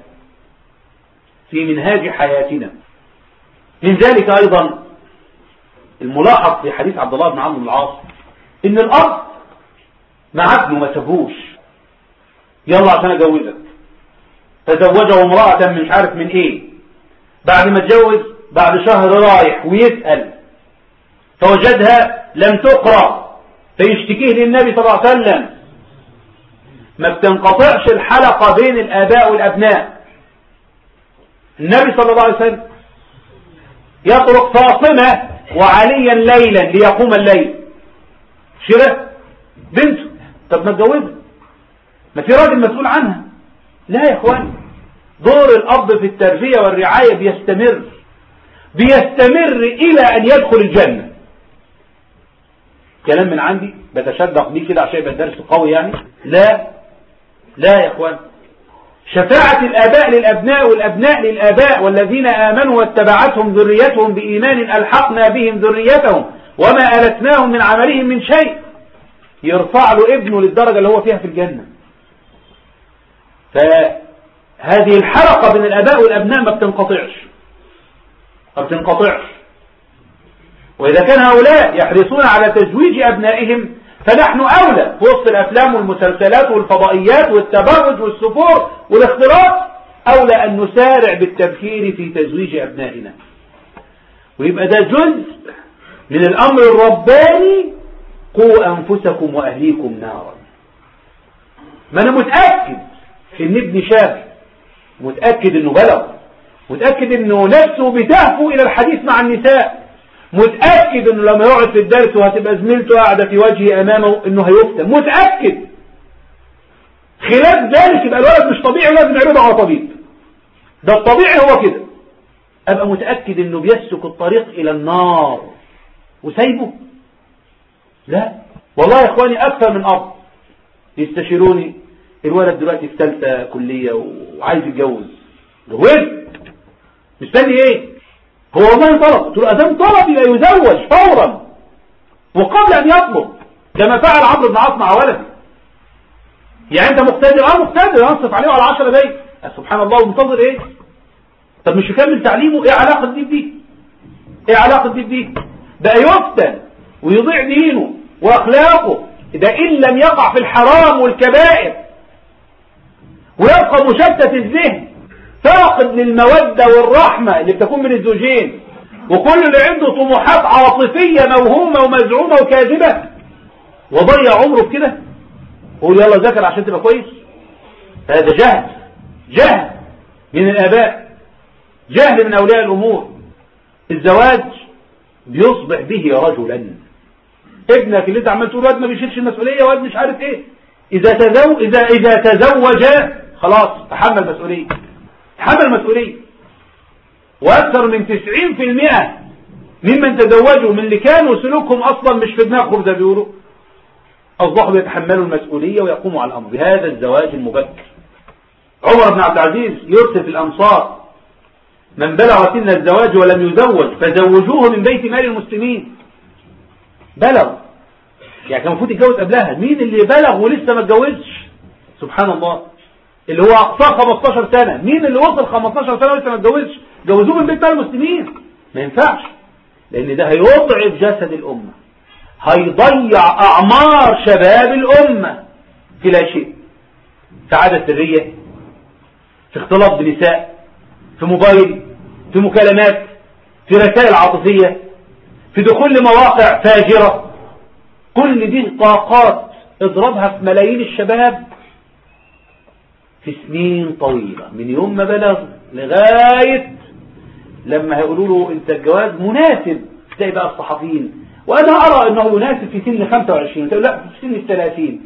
في منهاج حياتنا من ذلك ايضا الملاحظ في حديث عبد الله بن عمرو بن العاص ان الاب مع ابنه ما سابوش يلا عشان اجوزك تزوجه امرأة من مش عارف من ايه بعد ما اتجوز بعد شهر رايح ويسأل فوجدها لم تقرأ فيشتكيه للنبي صلى الله عليه وسلم ما بتنقطعش الحلقة بين الآباء والأبناء النبي صلى الله عليه وسلم يطرق فاطمة وعليا ليلا ليقوم الليل شرة بنته طب ما اتجوزها ما في راجل مسؤول عنها لا يا اخواني دور الأب في التربية والرعاية بيستمر بيستمر إلى أن يدخل الجنة كلام من عندي بتشدق بيه كده عشان يبقى الدرس قوي يعني لا لا يا اخوان شفاعة الآباء للأبناء والأبناء للآباء والذين آمنوا واتبعتهم ذريتهم بإيمان ألحقنا بهم ذريتهم وما ألتناهم من عملهم من شيء يرفع له ابنه للدرجة اللي هو فيها في الجنة فهذه الحلقة بين الآباء والأبناء ما بتنقطعش ما بتنقطعش وإذا كان هؤلاء يحرصون على تزويج أبنائهم فنحن أولى في وسط الأفلام والمسلسلات والفضائيات والتبرج والسفور والاختلاط أولى أن نسارع بالتبكير في تزويج أبنائنا ويبقى ده جزء من الأمر الرباني قوا أنفسكم وأهليكم نارا ما أنا متأكد إن ابني شاب متأكد إنه بلغ متأكد إنه نفسه بتهفو إلى الحديث مع النساء متأكد إنه لما يقعد في الدرس وهتبقى زميلته قاعدة في وجهه أمامه إنه هيفتن متأكد خلاف ذلك يبقى الولد مش طبيعي ولازم يعرضه على طبيب ده الطبيعي هو كده أبقى متأكد إنه بيسلك الطريق إلى النار وسايبه لا والله يا إخواني أكثر من أب يستشيروني الولد دلوقتي في ثالثة كلية وعايز يتجوز جوز مستني ايه هو والله طلب قلت له ادام طلب يبقى يزوج فورا وقبل ان يطلب كما فعل عمرو بن عاص مع ولده يعني انت مقتدر اه مقتدر ينصف عليه على 10 دقايق سبحان الله ومنتظر ايه طب مش يكمل تعليمه ايه علاقه دي بدي ايه علاقه دي بدي بقى يفتن ويضيع دينه واخلاقه ده ان لم يقع في الحرام والكبائر ويبقى مشتت الذهن فاقد للمودة والرحمة اللي بتكون من الزوجين وكل اللي عنده طموحات عاطفية موهومة ومزعومة وكاذبة وضيع عمره في كده قول يلا ذاكر عشان تبقى كويس هذا جهل جهل من الآباء جهل من أولياء الأمور الزواج بيصبح به رجلا ابنك اللي انت عمال تقول واد ما بيشيلش المسؤولية واد مش عارف ايه إذا تزو إذا إذا تزوج خلاص تحمل مسؤولية تحمل مسؤولية وأكثر من 90% ممن تزوجوا من اللي كانوا سلوكهم أصلا مش في دماغهم زي بيقولوا أصبحوا يتحملوا المسؤولية ويقوموا على الأمر بهذا الزواج المبكر عمر بن عبد العزيز يرسل في الأمصار من بلغ سن الزواج ولم يزوج فزوجوه من بيت مال المسلمين بلغ يعني كان المفروض يتجوز قبلها مين اللي بلغ ولسه ما اتجوزش سبحان الله اللي هو اقصاه 15 سنة مين اللي وصل 15 سنة ولسه ما اتجوزش جوزوه من بيت مال المسلمين ما ينفعش لان ده هيضعف جسد الامه هيضيع اعمار شباب الامه في لا شيء في عادة سرية في اختلاط بنساء في موبايل في مكالمات في رسائل عاطفية في دخول لمواقع فاجرة كل دي طاقات اضربها في ملايين الشباب في سنين طويلة من يوم ما بلغ لغاية لما هيقولوا له انت الجواز مناسب تلاقي بقى الصحفيين وانا ارى انه يناسب في سن 25 لا في سن 30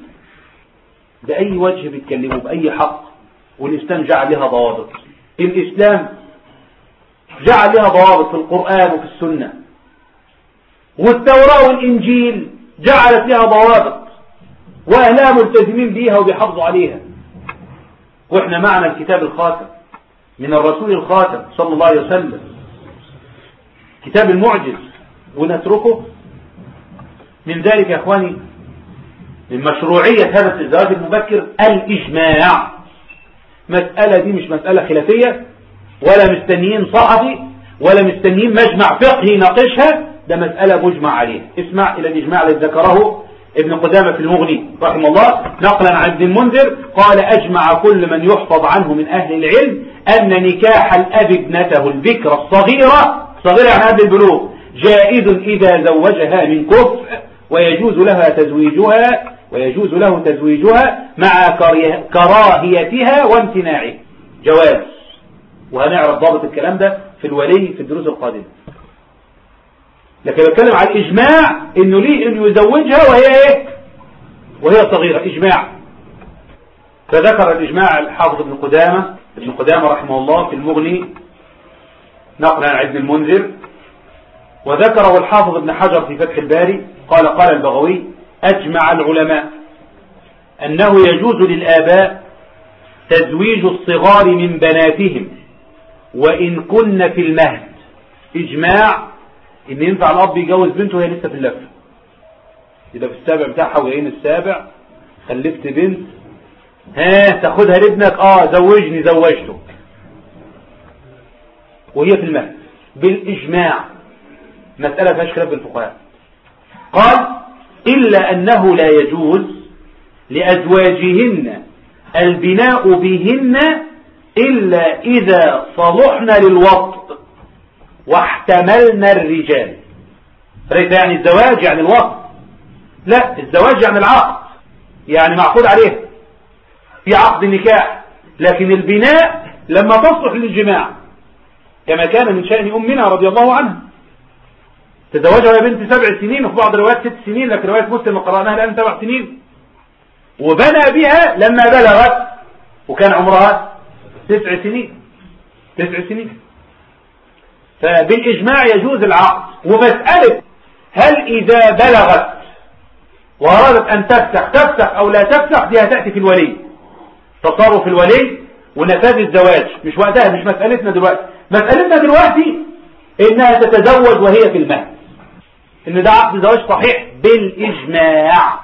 بأي وجه بيتكلموا بأي حق والإسلام جعل لها ضوابط الإسلام جعل لها ضوابط في القرآن وفي السنة والتوراة والإنجيل جعلت لها ضوابط وأهلها ملتزمين بيها وبيحافظوا عليها وإحنا معنا الكتاب الخاتم من الرسول الخاتم صلى الله عليه وسلم كتاب المعجز ونتركه من ذلك يا أخواني من مشروعية هذا الزواج المبكر الإجماع مسألة دي مش مسألة خلافية ولا مستنيين صحفي ولا مستنيين مجمع فقهي ناقشها ده مسألة مجمع عليها اسمع إلى الإجماع الذي ذكره ابن قدامة في المغني رحمه الله نقلا عن ابن المنذر قال أجمع كل من يحفظ عنه من أهل العلم أن نكاح الأب ابنته البكرة الصغيرة صغيرة عن هذا البلوغ جائز إذا زوجها من كفء ويجوز لها تزويجها ويجوز له تزويجها مع كراهيتها وامتناعه جواز وهنعرف ضابط الكلام ده في الولي في الدروس القادمة لكن بتكلم عن الإجماع إنه ليه إنه يزوجها وهي إيه وهي صغيرة إجماع فذكر الإجماع الحافظ ابن قدامة ابن قدامة رحمه الله في المغني نقلا عن ابن المنذر وذكره الحافظ ابن حجر في فتح الباري قال قال البغوي أجمع العلماء أنه يجوز للآباء تزويج الصغار من بناتهم وإن كن في المهد إجماع إن ينفع الأب يجوز بنته وهي لسه في اللفة يبقى في السابع بتاعها وجايين السابع خلفت بنت ها تاخدها لابنك اه زوجني زوجته وهي في المهد بالإجماع مسألة فيهاش خلاف بالفقهاء قال إلا أنه لا يجوز لأزواجهن البناء بهن إلا إذا صلحنا للوقت واحتملنا الرجال فليس يعني الزواج يعني الوقت لا الزواج يعني العقد يعني معقود عليه في عقد النكاح لكن البناء لما تصلح للجماع كما كان من شأن أمنا رضي الله عنها تزوجها بنت سبع سنين وفي بعض الروايات ست سنين لكن رواية مسلم قرأناها الآن سبع سنين وبنى بها لما بلغت وكان عمرها تسع سنين تسع سنين فبالإجماع يجوز العقد ومسألة هل إذا بلغت وأرادت أن تفتح تفتح أو لا تفتح دي هتأتي في الولي تصرف الولي ونفاذ الزواج مش وقتها مش مسألتنا دلوقتي مسألتنا دلوقتي إنها تتزوج وهي في المهد إن ده عقد زواج صحيح بالإجماع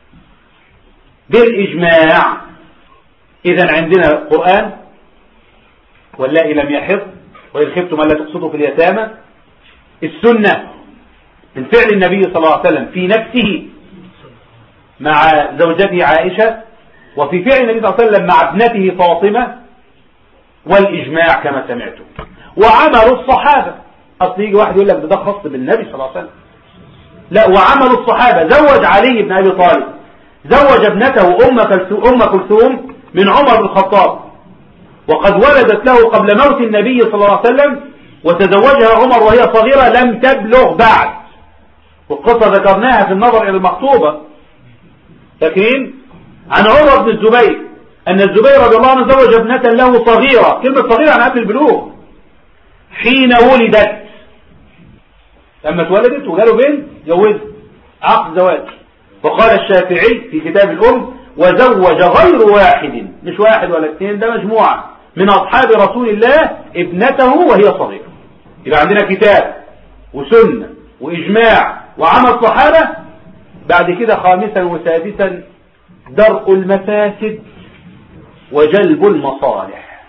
بالإجماع إذا عندنا قرآن واللائي لم يحض وإن خفتم ألا تقصدوا في اليتامى السنة من فعل النبي صلى الله عليه وسلم في نفسه مع زوجته عائشة وفي فعل النبي صلى الله عليه وسلم مع ابنته فاطمة والإجماع كما سمعتم وعمل الصحابة أصل يجي واحد يقول لك ده خاص بالنبي صلى الله عليه وسلم لا وعمل الصحابة زوج علي بن أبي طالب زوج ابنته أم كلثوم من عمر بن الخطاب وقد ولدت له قبل موت النبي صلى الله عليه وسلم وتزوجها عمر وهي صغيرة لم تبلغ بعد والقصة ذكرناها في النظر إلى المخطوبة فاكرين عن عمر بن الزبير أن الزبير رضي الله عنه زوج ابنة له صغيرة كلمة صغيرة عن قبل البلوغ حين ولدت لما اتولدت وجاله بنت جوزت عقد زواج وقال الشافعي في كتاب الأم وزوج غير واحد مش واحد ولا اثنين ده مجموعة من أصحاب رسول الله ابنته وهي صغيرة يبقى عندنا كتاب وسنة وإجماع وعمل صحابة بعد كده خامسا وسادسا درء المفاسد وجلب المصالح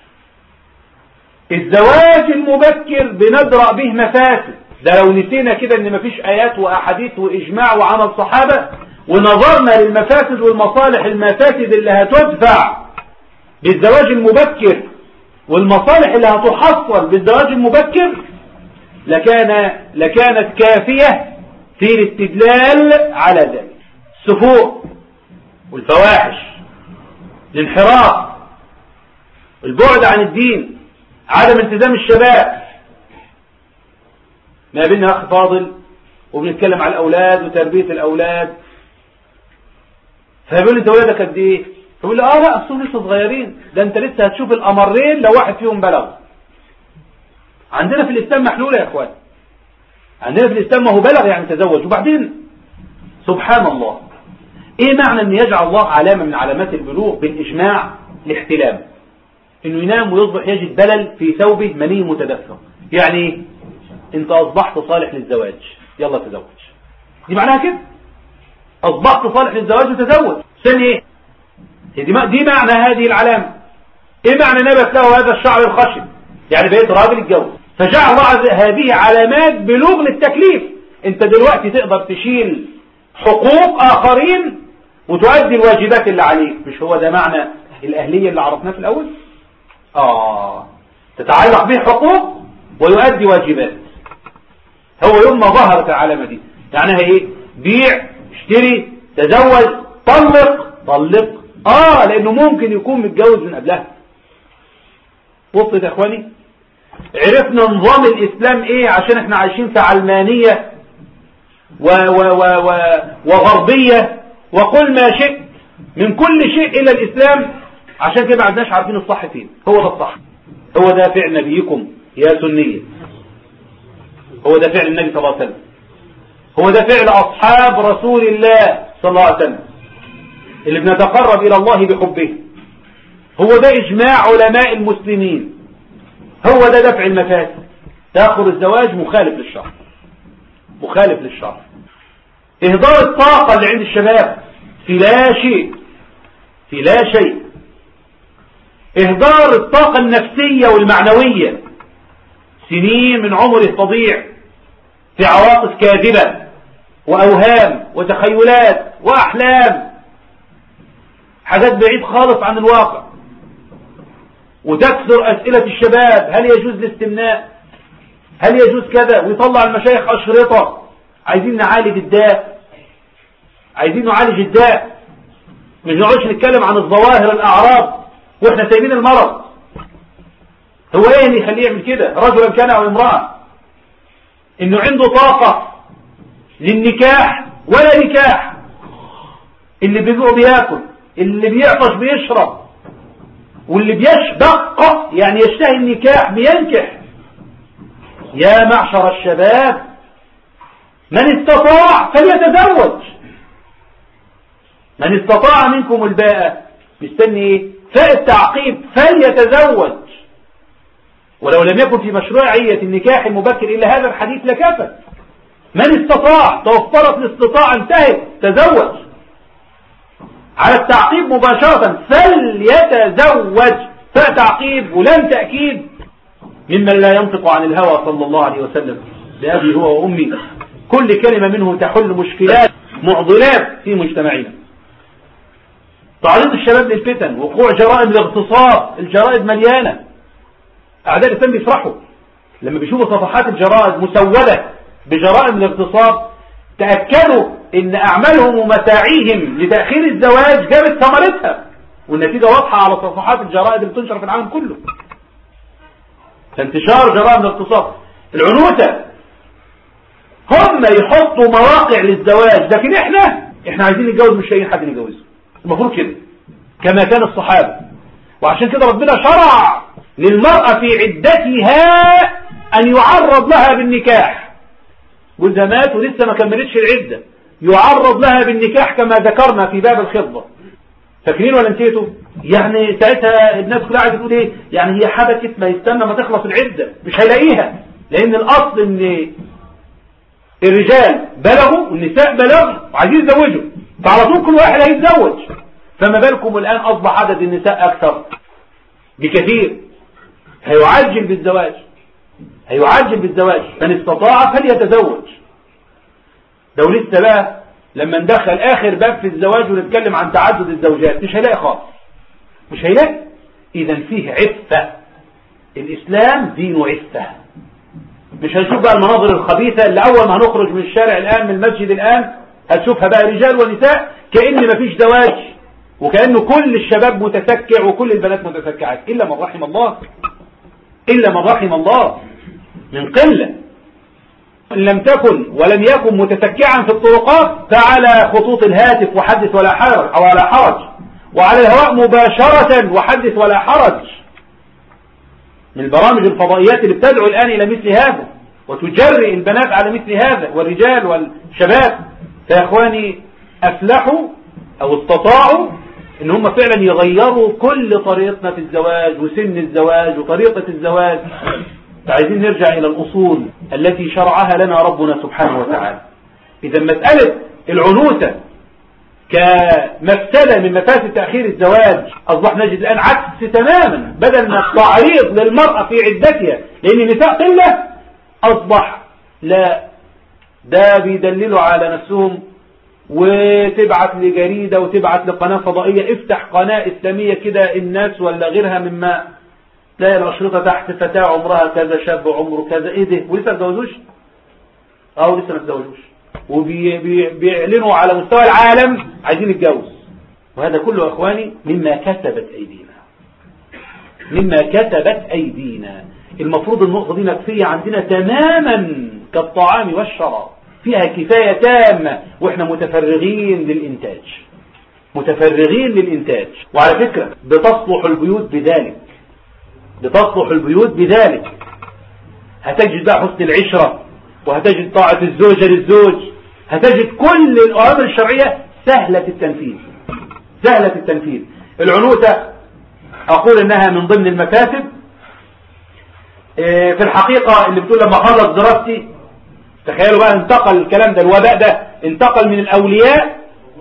الزواج المبكر بندرأ به مفاسد ده لو نسينا كده ان مفيش ايات واحاديث واجماع وعمل صحابة ونظرنا للمفاسد والمصالح المفاسد اللي هتدفع بالزواج المبكر والمصالح اللي هتحصل بالزواج المبكر لكان لكانت كافية في الاستدلال على ذلك السفوح والفواحش الانحراف البعد عن الدين عدم التزام الشباب ما بيننا أخ فاضل وبنتكلم على الأولاد وتربية الأولاد فيقول لي انت ولادك قد ايه يقول لي اه لا اصلهم لسه صغيرين ده انت لسه هتشوف الامرين لو واحد فيهم بلغ عندنا في الاسلام محلوله يا اخوان عندنا في الاسلام ما هو بلغ يعني تزوج وبعدين سبحان الله ايه معنى ان يجعل الله علامه من علامات البلوغ بالاجماع الاحتلام انه ينام ويصبح يجد بلل في ثوبه مني متدفق يعني ايه انت اصبحت صالح للزواج يلا تزوج دي معناها كده اصبحت صالح للزواج وتزوج ثاني ايه دي, دي معنى هذه العلامة ايه معنى نبت له هذا الشعر الخشن يعني بقيت راجل اتجوز فجعل الله هذه علامات بلوغ للتكليف انت دلوقتي تقدر تشيل حقوق اخرين وتؤدي الواجبات اللي عليك مش هو ده معنى الاهلية اللي عرفناه في الاول اه تتعلق به حقوق ويؤدي واجبات هو يوم ما ظهرت العلامة دي معناها ايه بيع اشتري تزوج طلق طلق اه لانه ممكن يكون متجوز من قبلها وصلت يا اخواني عرفنا نظام الاسلام ايه عشان احنا عايشين في علمانية و و و و وغربية وقل ما شئت من كل شيء الى الاسلام عشان كده ما عدناش عارفين الصح فين هو ده الصح هو ده فعل نبيكم يا سنية هو ده فعل النبي صلى الله عليه وسلم هو ده فعل أصحاب رسول الله صلى الله عليه وسلم اللي بنتقرب إلى الله بحبه هو ده إجماع علماء المسلمين هو ده دفع المفاسد تأخذ الزواج مخالف للشرع مخالف للشرع إهدار الطاقة اللي عند الشباب في لا شيء في لا شيء إهدار الطاقة النفسية والمعنوية سنين من عمره تضيع في عواطف كاذبة وأوهام وتخيلات وأحلام حاجات بعيد خالص عن الواقع وتكثر أسئلة الشباب هل يجوز الاستمناء هل يجوز كذا ويطلع المشايخ أشرطة عايزين نعالج الداء عايزين نعالج الداء مش نقعدش نتكلم عن الظواهر الأعراض واحنا سايبين المرض هو ايه اللي يخليه يعمل كده رجلا كان او امرأة انه عنده طاقة للنكاح ولا نكاح اللي بيجوع بياكل اللي بيعطش بيشرب واللي بيشبق يعني يشتهي النكاح بينكح يا معشر الشباب من استطاع فليتزوج من استطاع منكم الباءة مستني ايه فالتعقيب فليتزوج ولو لم يكن في مشروعية النكاح المبكر إلا هذا الحديث لكفى من استطاع توفرت الاستطاعة انتهت تزوج على التعقيب مباشرة فليتزوج فتعقيب ولن تأكيد ممن لا ينطق عن الهوى صلى الله عليه وسلم بأبي هو وأمي كل كلمة منه تحل مشكلات معضلات في مجتمعنا تعريض الشباب للفتن وقوع جرائم الاغتصاب الجرائد مليانة أعداء الإسلام بيفرحوا لما بيشوفوا صفحات الجرائد مسودة بجرائم الاغتصاب تأكدوا ان أعمالهم ومساعيهم لتأخير الزواج جابت ثمرتها والنتيجة واضحة على صفحات الجرائد اللي بتنشر في العالم كله فانتشار جرائم الاغتصاب العنوسة هم يحطوا مواقع للزواج لكن احنا احنا عايزين نتجوز مش لاقيين حد نتجوزه المفروض كده كما كان الصحابة وعشان كده ربنا شرع للمرأة في عدتها أن يعرض لها بالنكاح جوزها مات ولسه ما كملتش العدة يعرض لها بالنكاح كما ذكرنا في باب الخطبة فاكرين ولا نسيتوا يعني ساعتها الناس كلها عايزه تقول ايه يعني هي حبكت ما يستنى ما تخلص العدة مش هيلاقيها لان الاصل ان الرجال بلغوا والنساء بلغوا وعايزين يتزوجوا فعلى طول كل واحد هيتزوج فما بالكم الآن أصبح عدد النساء أكثر بكثير هيعجل بالزواج هيعجل بالزواج من استطاع فليتزوج لو لسه بقى لما ندخل آخر باب في الزواج ونتكلم عن تعدد الزوجات مش هيلاقي خالص مش هيلاقي إذا فيه عفة الإسلام دين عفة مش هنشوف بقى المناظر الخبيثة اللي أول ما هنخرج من الشارع الآن من المسجد الآن هتشوفها بقى رجال ونساء كأن مفيش زواج وكأنه كل الشباب متسكع وكل البنات متسكعات إلا من رحم الله إلا من رحم الله من قلة إن لم تكن ولم يكن متسكعا في الطرقات فعلى خطوط الهاتف وحدث ولا حرج أو على حرج وعلى الهواء مباشرة وحدث ولا حرج من البرامج الفضائيات اللي بتدعو الآن إلى مثل هذا وتجرئ البنات على مثل هذا والرجال والشباب فيا إخواني أفلحوا أو استطاعوا ان هم فعلا يغيروا كل طريقتنا في الزواج وسن الزواج وطريقة الزواج فعايزين نرجع الى الاصول التي شرعها لنا ربنا سبحانه وتعالى اذا مسألة العنوسة كمفسدة من مفاسد تأخير الزواج أصبح نجد الآن عكس تماما بدل ما التعريض للمرأة في عدتها لأن النساء قلة أصبح لا ده بيدللوا على نفسهم وتبعت لجريدة وتبعت لقناة فضائية افتح قناة إسلامية كده الناس ولا غيرها مما تلاقي الأشرطة تحت فتاة عمرها كذا شاب عمره كذا ايه ده ولسه ما اتجوزوش اه لسه ما اتجوزوش وبيعلنوا على مستوى العالم عايزين يتجوز وهذا كله اخواني مما كسبت ايدينا مما كسبت ايدينا المفروض النقطة دي مكفية عندنا تماما كالطعام والشراب فيها كفاية تامة واحنا متفرغين للإنتاج متفرغين للإنتاج وعلى فكرة بتصلح البيوت بذلك بتصلح البيوت بذلك هتجد بقى حسن العشرة وهتجد طاعة الزوجة للزوج هتجد كل الأوامر الشرعية سهلة التنفيذ سهلة التنفيذ العنوسة أقول إنها من ضمن المفاسد إيه، في الحقيقة اللي بتقول لما خلص دراستي تخيلوا بقى انتقل الكلام ده الوباء ده انتقل من الأولياء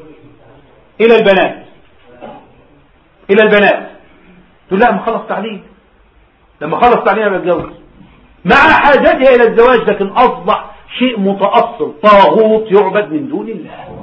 إلى البنات إلى البنات تقول لا ما خلص تعليم لما خلص تعليم يبقى اتجوز مع حاجتها إلى الزواج لكن أصبح شيء متأصل طاغوت يعبد من دون الله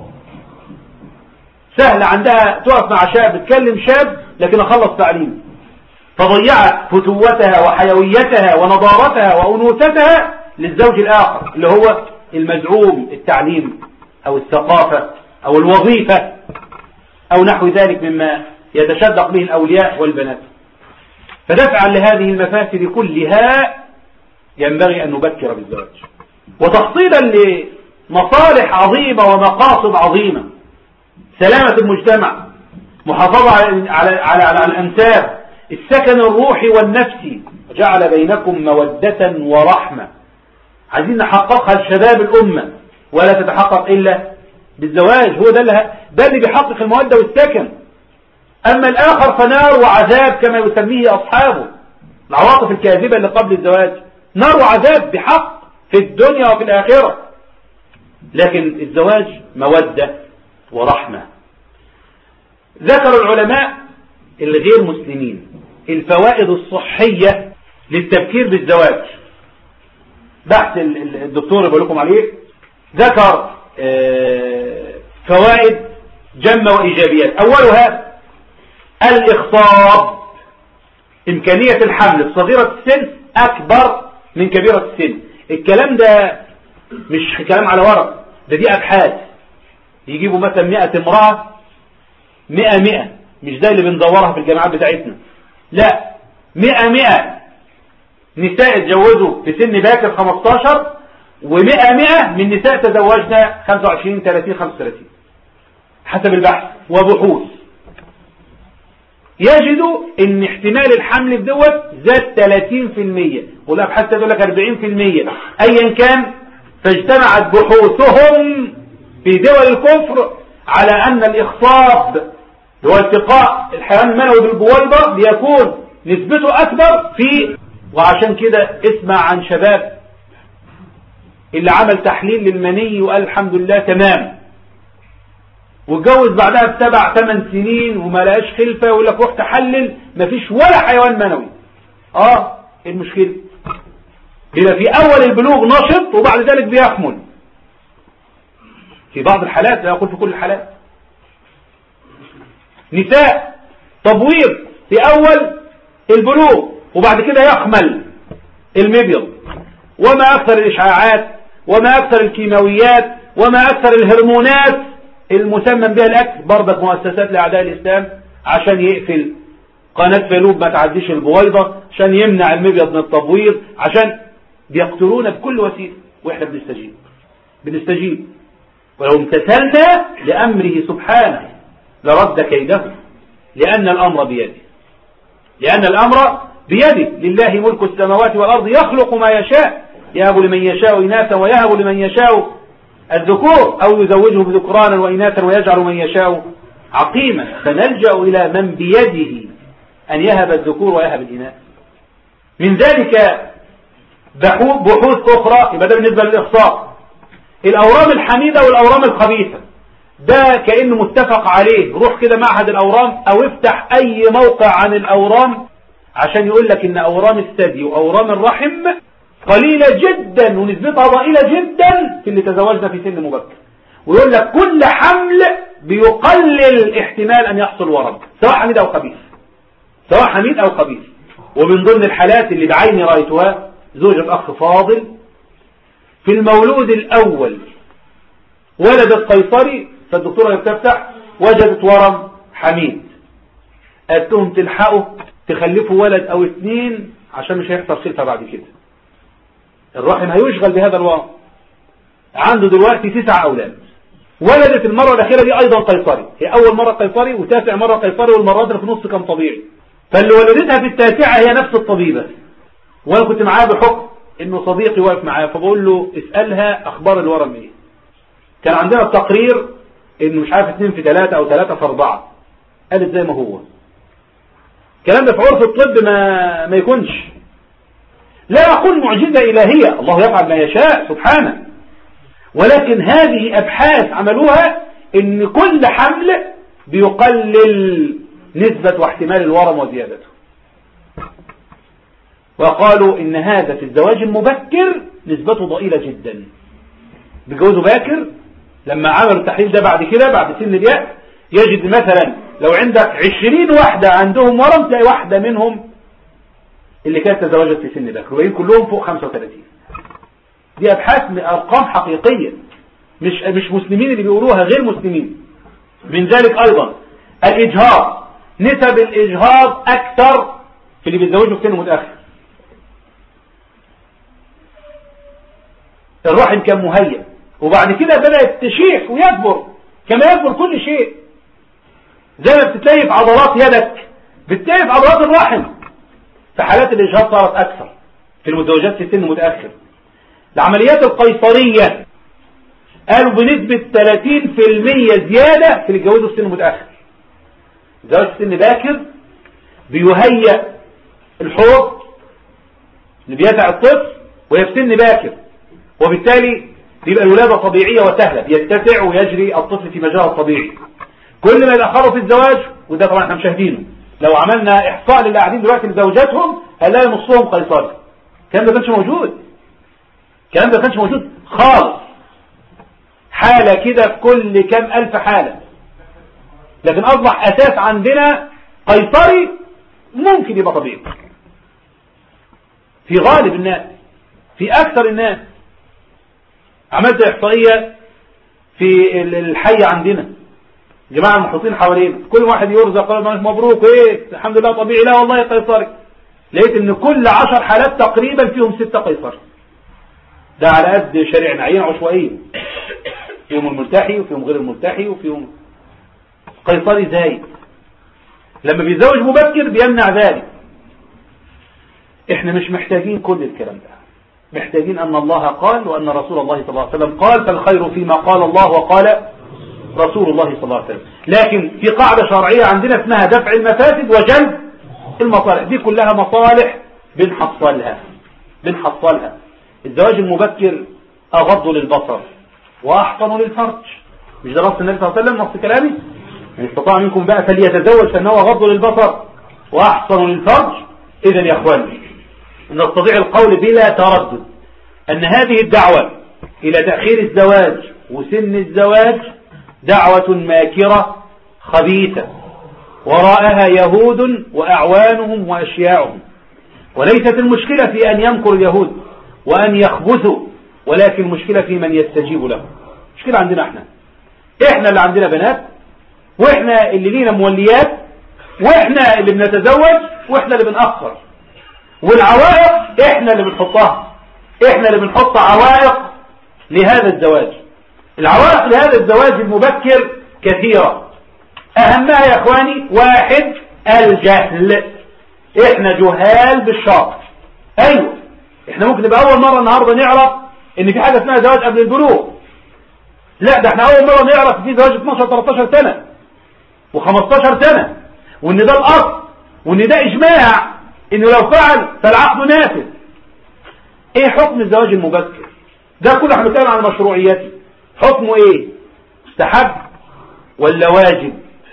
سهل عندها تقف مع شاب تكلم شاب لكن أخلص تعليم فضيعت فتوتها وحيويتها ونضارتها وأنوثتها للزوج الآخر اللي هو المزعوم التعليم أو الثقافة أو الوظيفة أو نحو ذلك مما يتشدق به الأولياء والبنات فدفعا لهذه المفاسد كلها ينبغي أن نبكر بالزواج وتحصيلا لمصالح عظيمة ومقاصد عظيمة سلامة المجتمع محافظة على, على, على, على الأنساب السكن الروحي والنفسي جعل بينكم مودة ورحمة عايزين نحققها لشباب الأمة ولا تتحقق إلا بالزواج هو ده اللي, ده اللي بيحقق المودة والسكن أما الآخر فنار وعذاب كما يسميه أصحابه العواطف الكاذبة اللي قبل الزواج نار وعذاب بحق في الدنيا وفي الآخرة لكن الزواج مودة ورحمة ذكر العلماء الغير مسلمين الفوائد الصحية للتفكير بالزواج بحث الدكتور اللي بقول لكم عليه ذكر آه، فوائد جمة وإيجابيات أولها الإخطاب إمكانية الحمل صغيرة السن أكبر من كبيرة السن الكلام ده مش كلام على ورق ده دي أبحاث يجيبوا مثلا 100 امرأة 100 100 مش زي اللي بندورها في الجامعات بتاعتنا لا 100 100 نساء اتجوزوا في سن باكر 15 و100 100 من نساء تزوجنا 25 30 35 حسب البحث وبحوث يجدوا ان احتمال الحمل بدوت زاد 30% والابحاث تقول لك 40% ايا كان فاجتمعت بحوثهم في دول الكفر على ان الاخصاب هو التقاء الحيوان المنوي بالبويضة بيكون نسبته اكبر في وعشان كده اسمع عن شباب اللي عمل تحليل للمني وقال الحمد لله تمام واتجوز بعدها بسبع ثمان سنين وما لقاش خلفة ويقول لك روح تحلل مفيش ولا حيوان منوي اه ايه المشكلة بيبقى في اول البلوغ نشط وبعد ذلك بيحمل في بعض الحالات لا اقول في كل الحالات نساء تبويض في اول البلوغ وبعد كده يحمل المبيض وما اكثر الاشعاعات وما اكثر الكيماويات وما اكثر الهرمونات المسمى بها الاكل برضك مؤسسات لاعداء الاسلام عشان يقفل قناة فالوب ما تعديش البويضة عشان يمنع المبيض من التبويض عشان بيقتلونا بكل وسيلة واحنا بنستجيب بنستجيب ولو امتثلنا لأمره سبحانه لرد كيده لأن الأمر بيده لأن الأمر بيده لله ملك السماوات والأرض يخلق ما يشاء يهب لمن يشاء إناثا ويهب لمن يشاء الذكور أو يزوجه بذكرانا وإناثا ويجعل من يشاء عقيما فنلجأ إلى من بيده أن يهب الذكور ويهب الإناث من ذلك بحوث أخرى يبقى ده بالنسبة للإخصاء الأورام الحميدة والأورام الخبيثة ده كأنه متفق عليه روح كده معهد الأورام أو افتح أي موقع عن الأورام عشان يقول لك إن أورام الثدي وأورام الرحم قليلة جدا ونسبتها ضئيلة جدا في اللي تزوجنا في سن مبكر ويقول لك كل حمل بيقلل احتمال أن يحصل ورم سواء حميد أو خبيث سواء حميد أو خبيث ومن ضمن الحالات اللي بعيني رأيتها زوجة أخ فاضل في المولود الأول ولدت قيصري فالدكتورة بتفتح وجدت ورم حميد قالت لهم تلحقوا تخلفوا ولد أو اثنين عشان مش هيحصل خلفة بعد كده الرحم هيشغل بهذا الورم عنده دلوقتي تسع أولاد ولدت المرة الأخيرة دي أيضا قيصري هي أول مرة قيصري وتاسع مرة قيصري والمرات اللي في النص كان طبيعي فاللي ولدتها في التاسعة هي نفس الطبيبة وأنا كنت معاها بحكم انه صديقي واقف معاه فبقول له اسألها اخبار الورم ايه كان عندنا التقرير انه مش عارف اتنين في ثلاثة او ثلاثة في اربعة قالت زي ما هو الكلام ده في عرف الطب ما, ما يكونش لا أقول معجزة إلهية الله يفعل ما يشاء سبحانه ولكن هذه أبحاث عملوها إن كل حمل بيقلل نسبة واحتمال الورم وزيادته وقالوا إن هذا في الزواج المبكر نسبته ضئيلة جدا بجوزه باكر لما عملوا التحليل ده بعد كده بعد سن اليأس يجد مثلا لو عندك عشرين واحدة عندهم ورم تلاقي واحدة منهم اللي كانت تزوجت في سن باكر وباقيين كلهم فوق 35 دي ابحاث من ارقام حقيقية مش مش مسلمين اللي بيقولوها غير مسلمين من ذلك ايضا الاجهاض نسب الاجهاض اكثر في اللي بيتزوجوا في سن متاخر الرحم كان مهيئ وبعد كده بدأت تشيح ويكبر كما يكبر كل شيء زي ما بتتليف عضلات يدك بتتليف عضلات الرحم فحالات الإجهاض صارت أكثر في المتزوجات في سن متأخر العمليات القيصرية قالوا بنسبة 30% زيادة في اللي اتجوزوا في سن متأخر الزواج في سن باكر بيهيئ الحوض اللي بيدع الطفل وهي في سن باكر وبالتالي بيبقى الولادة طبيعية وسهلة بيتسع ويجري الطفل في مجرى الطبيعي كل ما يتأخروا في الزواج وده طبعا احنا مشاهدينه لو عملنا إحصاء للي قاعدين دلوقتي لزوجاتهم هنلاقي نصهم قيصري الكلام ده كانش موجود الكلام ده كانش موجود خالص حالة كده في كل كام ألف حالة لكن أصبح أساس عندنا قيصري ممكن يبقى طبيعي في غالب الناس في أكثر الناس عملت إحصائية في الحي عندنا جماعة المحيطين حوالينا كل واحد يرزق قال مبروك ايه الحمد لله طبيعي لا والله قيصري لقيت ان كل عشر حالات تقريبا فيهم ستة قيصري ده على قد شارع عين عشوائية فيهم الملتحي وفيهم غير الملتحي وفيهم قيصري زايد لما بيتزوج مبكر بيمنع ذلك احنا مش محتاجين كل الكلام ده محتاجين ان الله قال وان رسول الله صلى الله عليه وسلم قال فالخير فيما قال الله وقال رسول الله صلى الله عليه وسلم لكن في قاعدة شرعية عندنا اسمها دفع المفاسد وجلب المصالح دي كلها مصالح بنحصلها بنحصلها الزواج المبكر أغض للبصر وأحسن للفرج مش ده نص النبي صلى الله عليه وسلم نص كلامي من استطاع منكم بقى فليتزوج فانه غض للبصر وأحسن للفرج إذا يا أخواني نستطيع القول بلا تردد أن هذه الدعوة إلى تأخير الزواج وسن الزواج دعوة ماكرة خبيثة وراءها يهود وأعوانهم وأشياعهم وليست المشكلة في أن يمكر اليهود وأن يخبثوا ولكن المشكلة في من يستجيب له مشكلة عندنا احنا احنا اللي عندنا بنات واحنا اللي لينا موليات واحنا اللي بنتزوج واحنا اللي بنأخر والعوائق احنا اللي بنحطها احنا اللي بنحط عوائق لهذا الزواج العوائق لهذا الزواج المبكر كثيرة أهمها يا إخواني واحد الجهل إحنا جهال بالشرط أيوة إحنا ممكن نبقى أول مرة النهاردة نعرف إن في حاجة اسمها زواج قبل البلوغ لا ده إحنا أول مرة نعرف في زواج 12-13 سنة و15 سنة وإن ده الأصل وإن ده إجماع إنه لو فعل فالعقد نافذ إيه حكم الزواج المبكر ده كله احنا بنتكلم عن مشروعيته حكمه ايه مستحب ولا واجب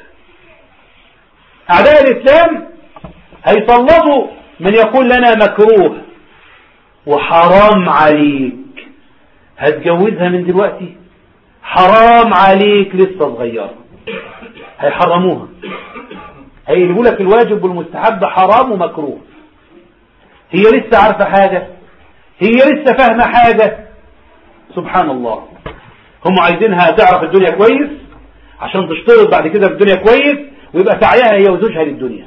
اعداء الاسلام هيسلطوا من يقول لنا مكروه وحرام عليك هتجوزها من دلوقتي حرام عليك لسه صغيرة هيحرموها هيقولوا لك الواجب والمستحب حرام ومكروه هي لسه عارفة حاجة هي لسه فاهمة حاجة سبحان الله هم عايزينها تعرف الدنيا كويس عشان تشترط بعد كده في الدنيا كويس ويبقى سعيها هي وزوجها للدنيا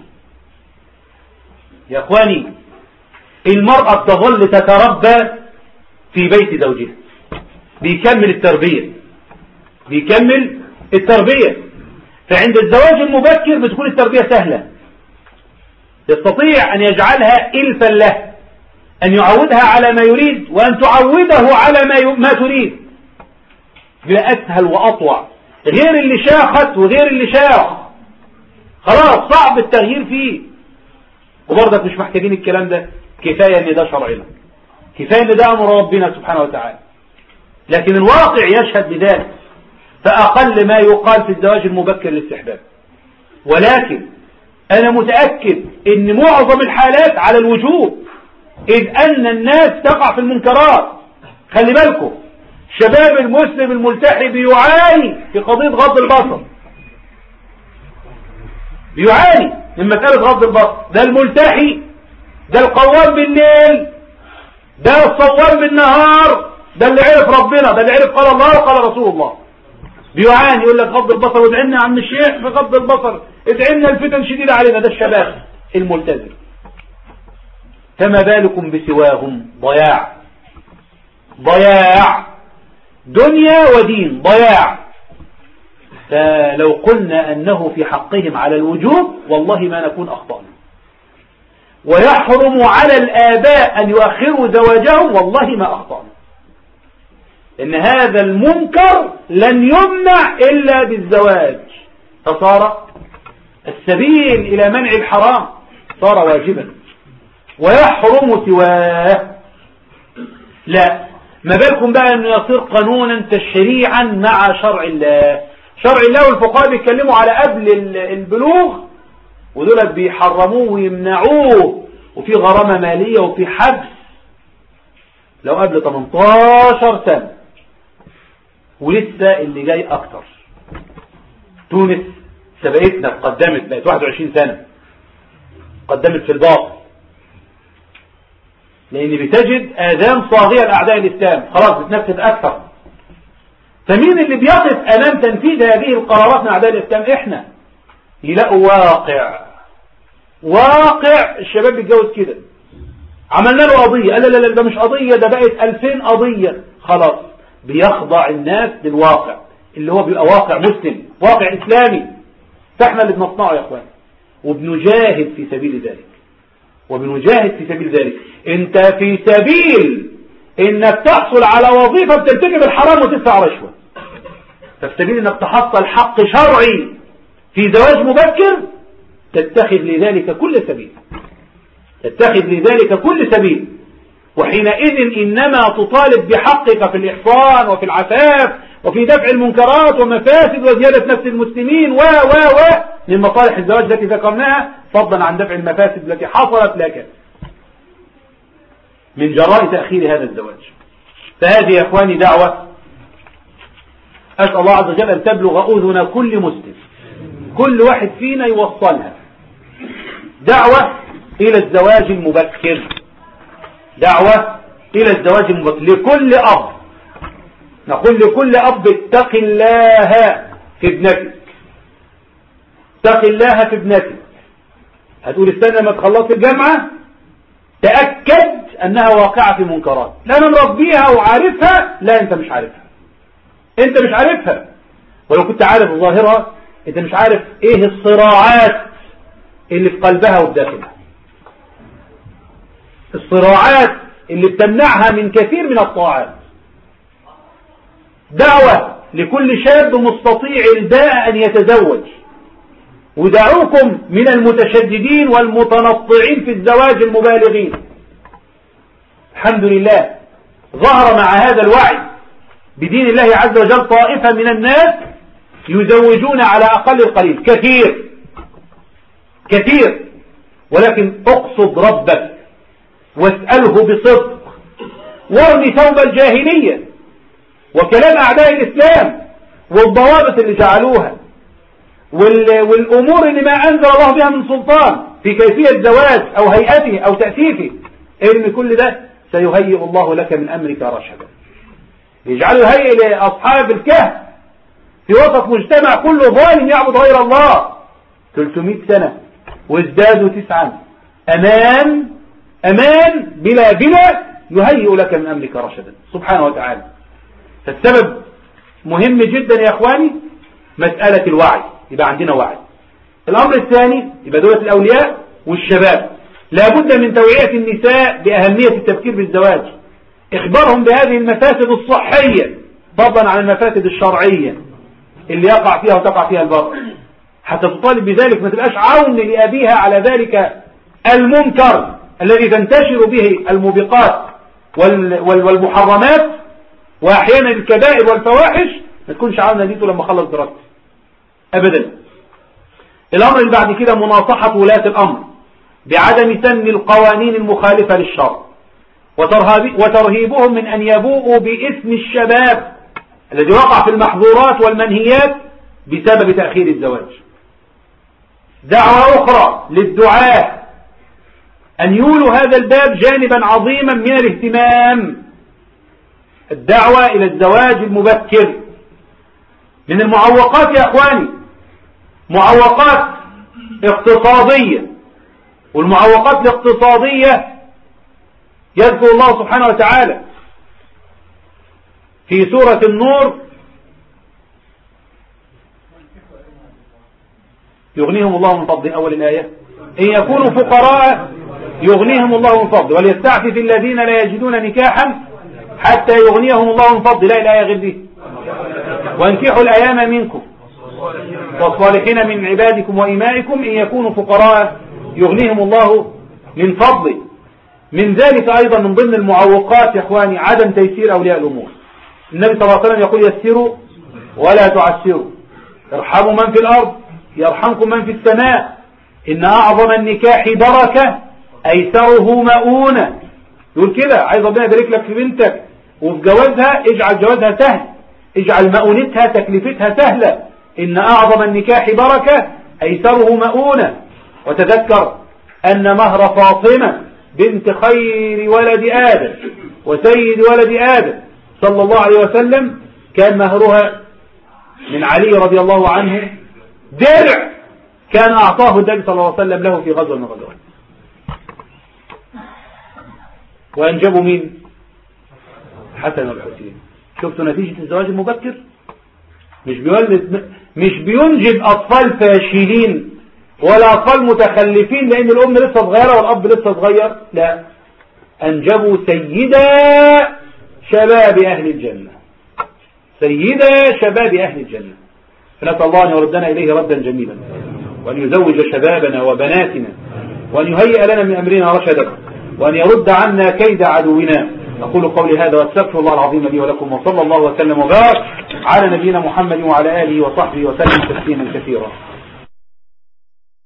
يا اخواني المرأة تظل تتربى في بيت زوجها بيكمل التربية بيكمل التربية فعند الزواج المبكر بتكون التربية سهلة يستطيع أن يجعلها إلفا له أن يعودها على ما يريد وأن تعوده على ما, ما تريد أسهل وأطوع غير اللي شاخت وغير اللي شاخ خلاص صعب التغيير فيه وبرضك مش محتاجين الكلام ده كفاية ان ده شرعنا كفاية ان ده امر ربنا سبحانه وتعالى لكن الواقع يشهد بذلك فأقل ما يقال في الزواج المبكر الاستحباب ولكن أنا متأكد أن معظم الحالات على الوجوب إذ أن الناس تقع في المنكرات خلي بالكم شباب المسلم الملتحي بيعاني في قضية غض البصر بيعاني من مسألة غض البصر ده الملتحي ده القوام بالليل ده الصوام بالنهار ده اللي عرف ربنا ده اللي عرف قال الله وقال رسول الله بيعاني يقول لك غض البصر وادعنا يا عم الشيخ في غض البصر ادعنا الفتن شديدة علينا ده الشباب الملتزم فما بالكم بسواهم ضياع ضياع دنيا ودين ضياع فلو قلنا أنه في حقهم على الوجوب والله ما نكون أخطأنا ويحرم على الآباء أن يؤخروا زواجهم والله ما أخطأنا إن هذا المنكر لن يمنع إلا بالزواج فصار السبيل إلى منع الحرام صار واجبا ويحرم سواه لا ما بالكم بقى أنه يصير قانونا تشريعا مع شرع الله شرع الله والفقهاء بيتكلموا على قبل البلوغ ودول بيحرموه ويمنعوه وفي غرامة مالية وفي حبس لو قبل 18 سنة ولسه اللي جاي اكتر تونس سبقتنا قدمت بقت 21 سنة قدمت في الباطل لان بتجد اذان صاغية لاعداء الاسلام خلاص بتنفذ اكثر فمين اللي بيقف امام تنفيذ هذه القرارات من اعداء الاسلام احنا يلاقوا واقع واقع الشباب بيتجوز كده عملنا له قضية قال لا لا ده مش قضية ده بقت 2000 قضية خلاص بيخضع الناس للواقع اللي هو بيبقى واقع مسلم واقع إسلامي فاحنا اللي بنصنعه يا اخوان وبنجاهد في سبيل ذلك وبنجاهد في سبيل ذلك انت في سبيل انك تحصل على وظيفة بترتكب الحرام وتدفع رشوة ففي سبيل انك تحصل حق شرعي في زواج مبكر تتخذ لذلك كل سبيل تتخذ لذلك كل سبيل وحينئذ إنما تطالب بحقك في الإحصان وفي العفاف وفي دفع المنكرات ومفاسد وزيادة نفس المسلمين و و و من مصالح الزواج التي ذكرناها فضلا عن دفع المفاسد التي حصلت لك من جراء تأخير هذا الزواج فهذه يا أخواني دعوة أسأل الله عز وجل أن تبلغ أذن كل مسلم كل واحد فينا يوصلها دعوة إلى الزواج المبكر دعوة إلى الزواج المبكر لكل أب نقول لكل أب اتق الله في ابنتك اتق الله في ابنتك هتقول استنى ما تخلص الجامعة تأكد أنها واقعة في منكرات لا أنا مربيها وعارفها لا أنت مش عارفها أنت مش عارفها ولو كنت عارف الظاهرة أنت مش عارف إيه الصراعات اللي في قلبها وبداخلها الصراعات اللي بتمنعها من كثير من الطاعات دعوة لكل شاب مستطيع الباء أن يتزوج ودعوكم من المتشددين والمتنطعين في الزواج المبالغين الحمد لله ظهر مع هذا الوعي بدين الله عز وجل طائفة من الناس يزوجون على أقل القليل كثير كثير ولكن اقصد ربك واسأله بصدق وارمي ثوب الجاهلية وكلام أعداء الإسلام والضوابط اللي جعلوها والأمور اللي ما أنزل الله بها من سلطان في كيفية زواج أو هيئته أو تأسيسه إن كل ده سيهيئ الله لك من أمرك رشدا يجعله يهيئ لأصحاب الكهف في وسط مجتمع كله ظالم يعبد غير الله 300 سنة وازدادوا تسعا أمان أمان بلا بلا يهيئ لك من أمرك رشدا سبحانه وتعالى فالسبب مهم جدا يا أخواني مسألة الوعي يبقى عندنا وعي الأمر الثاني يبقى دولة الأولياء والشباب لابد من توعية النساء بأهمية التفكير بالزواج إخبارهم بهذه المفاسد الصحية فضلا عن المفاسد الشرعية اللي يقع فيها وتقع فيها البطل حتى تطالب بذلك ما تبقاش عون لأبيها على ذلك المنكر الذي تنتشر به الموبقات والمحرمات وأحيانا الكبائر والفواحش ما تكونش عاونة ليته لما خلص دراسته أبدا الأمر اللي بعد كده مناصحة ولاة الأمر بعدم سن القوانين المخالفة للشرع وترهيبهم من أن يبوءوا باسم الشباب الذي وقع في المحظورات والمنهيات بسبب تأخير الزواج دعوة أخرى للدعاة أن يولوا هذا الباب جانبا عظيما من الاهتمام الدعوة إلى الزواج المبكر من المعوقات يا أخواني معوقات اقتصادية والمعوقات الاقتصادية يذكر الله سبحانه وتعالى في سورة النور يغنيهم الله من فضل أول الآية إن يكونوا فقراء يغنيهم الله من فضل وليستعفف الذين لا يجدون نكاحا حتى يغنيهم الله من فضل لا الآية غير دي وانكحوا الأيام منكم والصالحين من عبادكم وإمائكم إن يكونوا فقراء يغنيهم الله من فضل من ذلك أيضا من ضمن المعوقات يا إخواني عدم تيسير أولياء الأمور النبي صلى الله عليه وسلم يقول يسروا ولا تعسروا ارحموا من في الأرض يرحمكم من في السماء إن أعظم النكاح بركة أيسره مؤونة يقول كده عايز ربنا يبارك لك في بنتك وفي جوازها اجعل جوازها سهل اجعل مؤونتها تكلفتها سهلة إن أعظم النكاح بركة أيسره مؤونة وتذكر أن مهر فاطمة بنت خير ولد آدم وسيد ولد آدم صلى الله عليه وسلم كان مهرها من علي رضي الله عنه درع كان أعطاه النبي صلى الله عليه وسلم له في غزوة من غزوات وأنجبوا مين حسن والحسين شفتوا نتيجة الزواج المبكر مش بيولد مش بينجب أطفال فاشلين ولا أطفال متخلفين لأن الأم لسه صغيرة والأب لسه صغير لا أنجبوا سيدا شباب أهل الجنة سيدا شباب أهل الجنة فنسأل الله أن يردنا إليه ردا جميلا وأن يزوج شبابنا وبناتنا وأن يهيئ لنا من أمرنا رشدا وأن يرد عنا كيد عدونا أقول قولي هذا واستغفر الله العظيم لي ولكم وصلى الله وسلم وبارك على نبينا محمد وعلى آله وصحبه وسلم تسليما كثيرا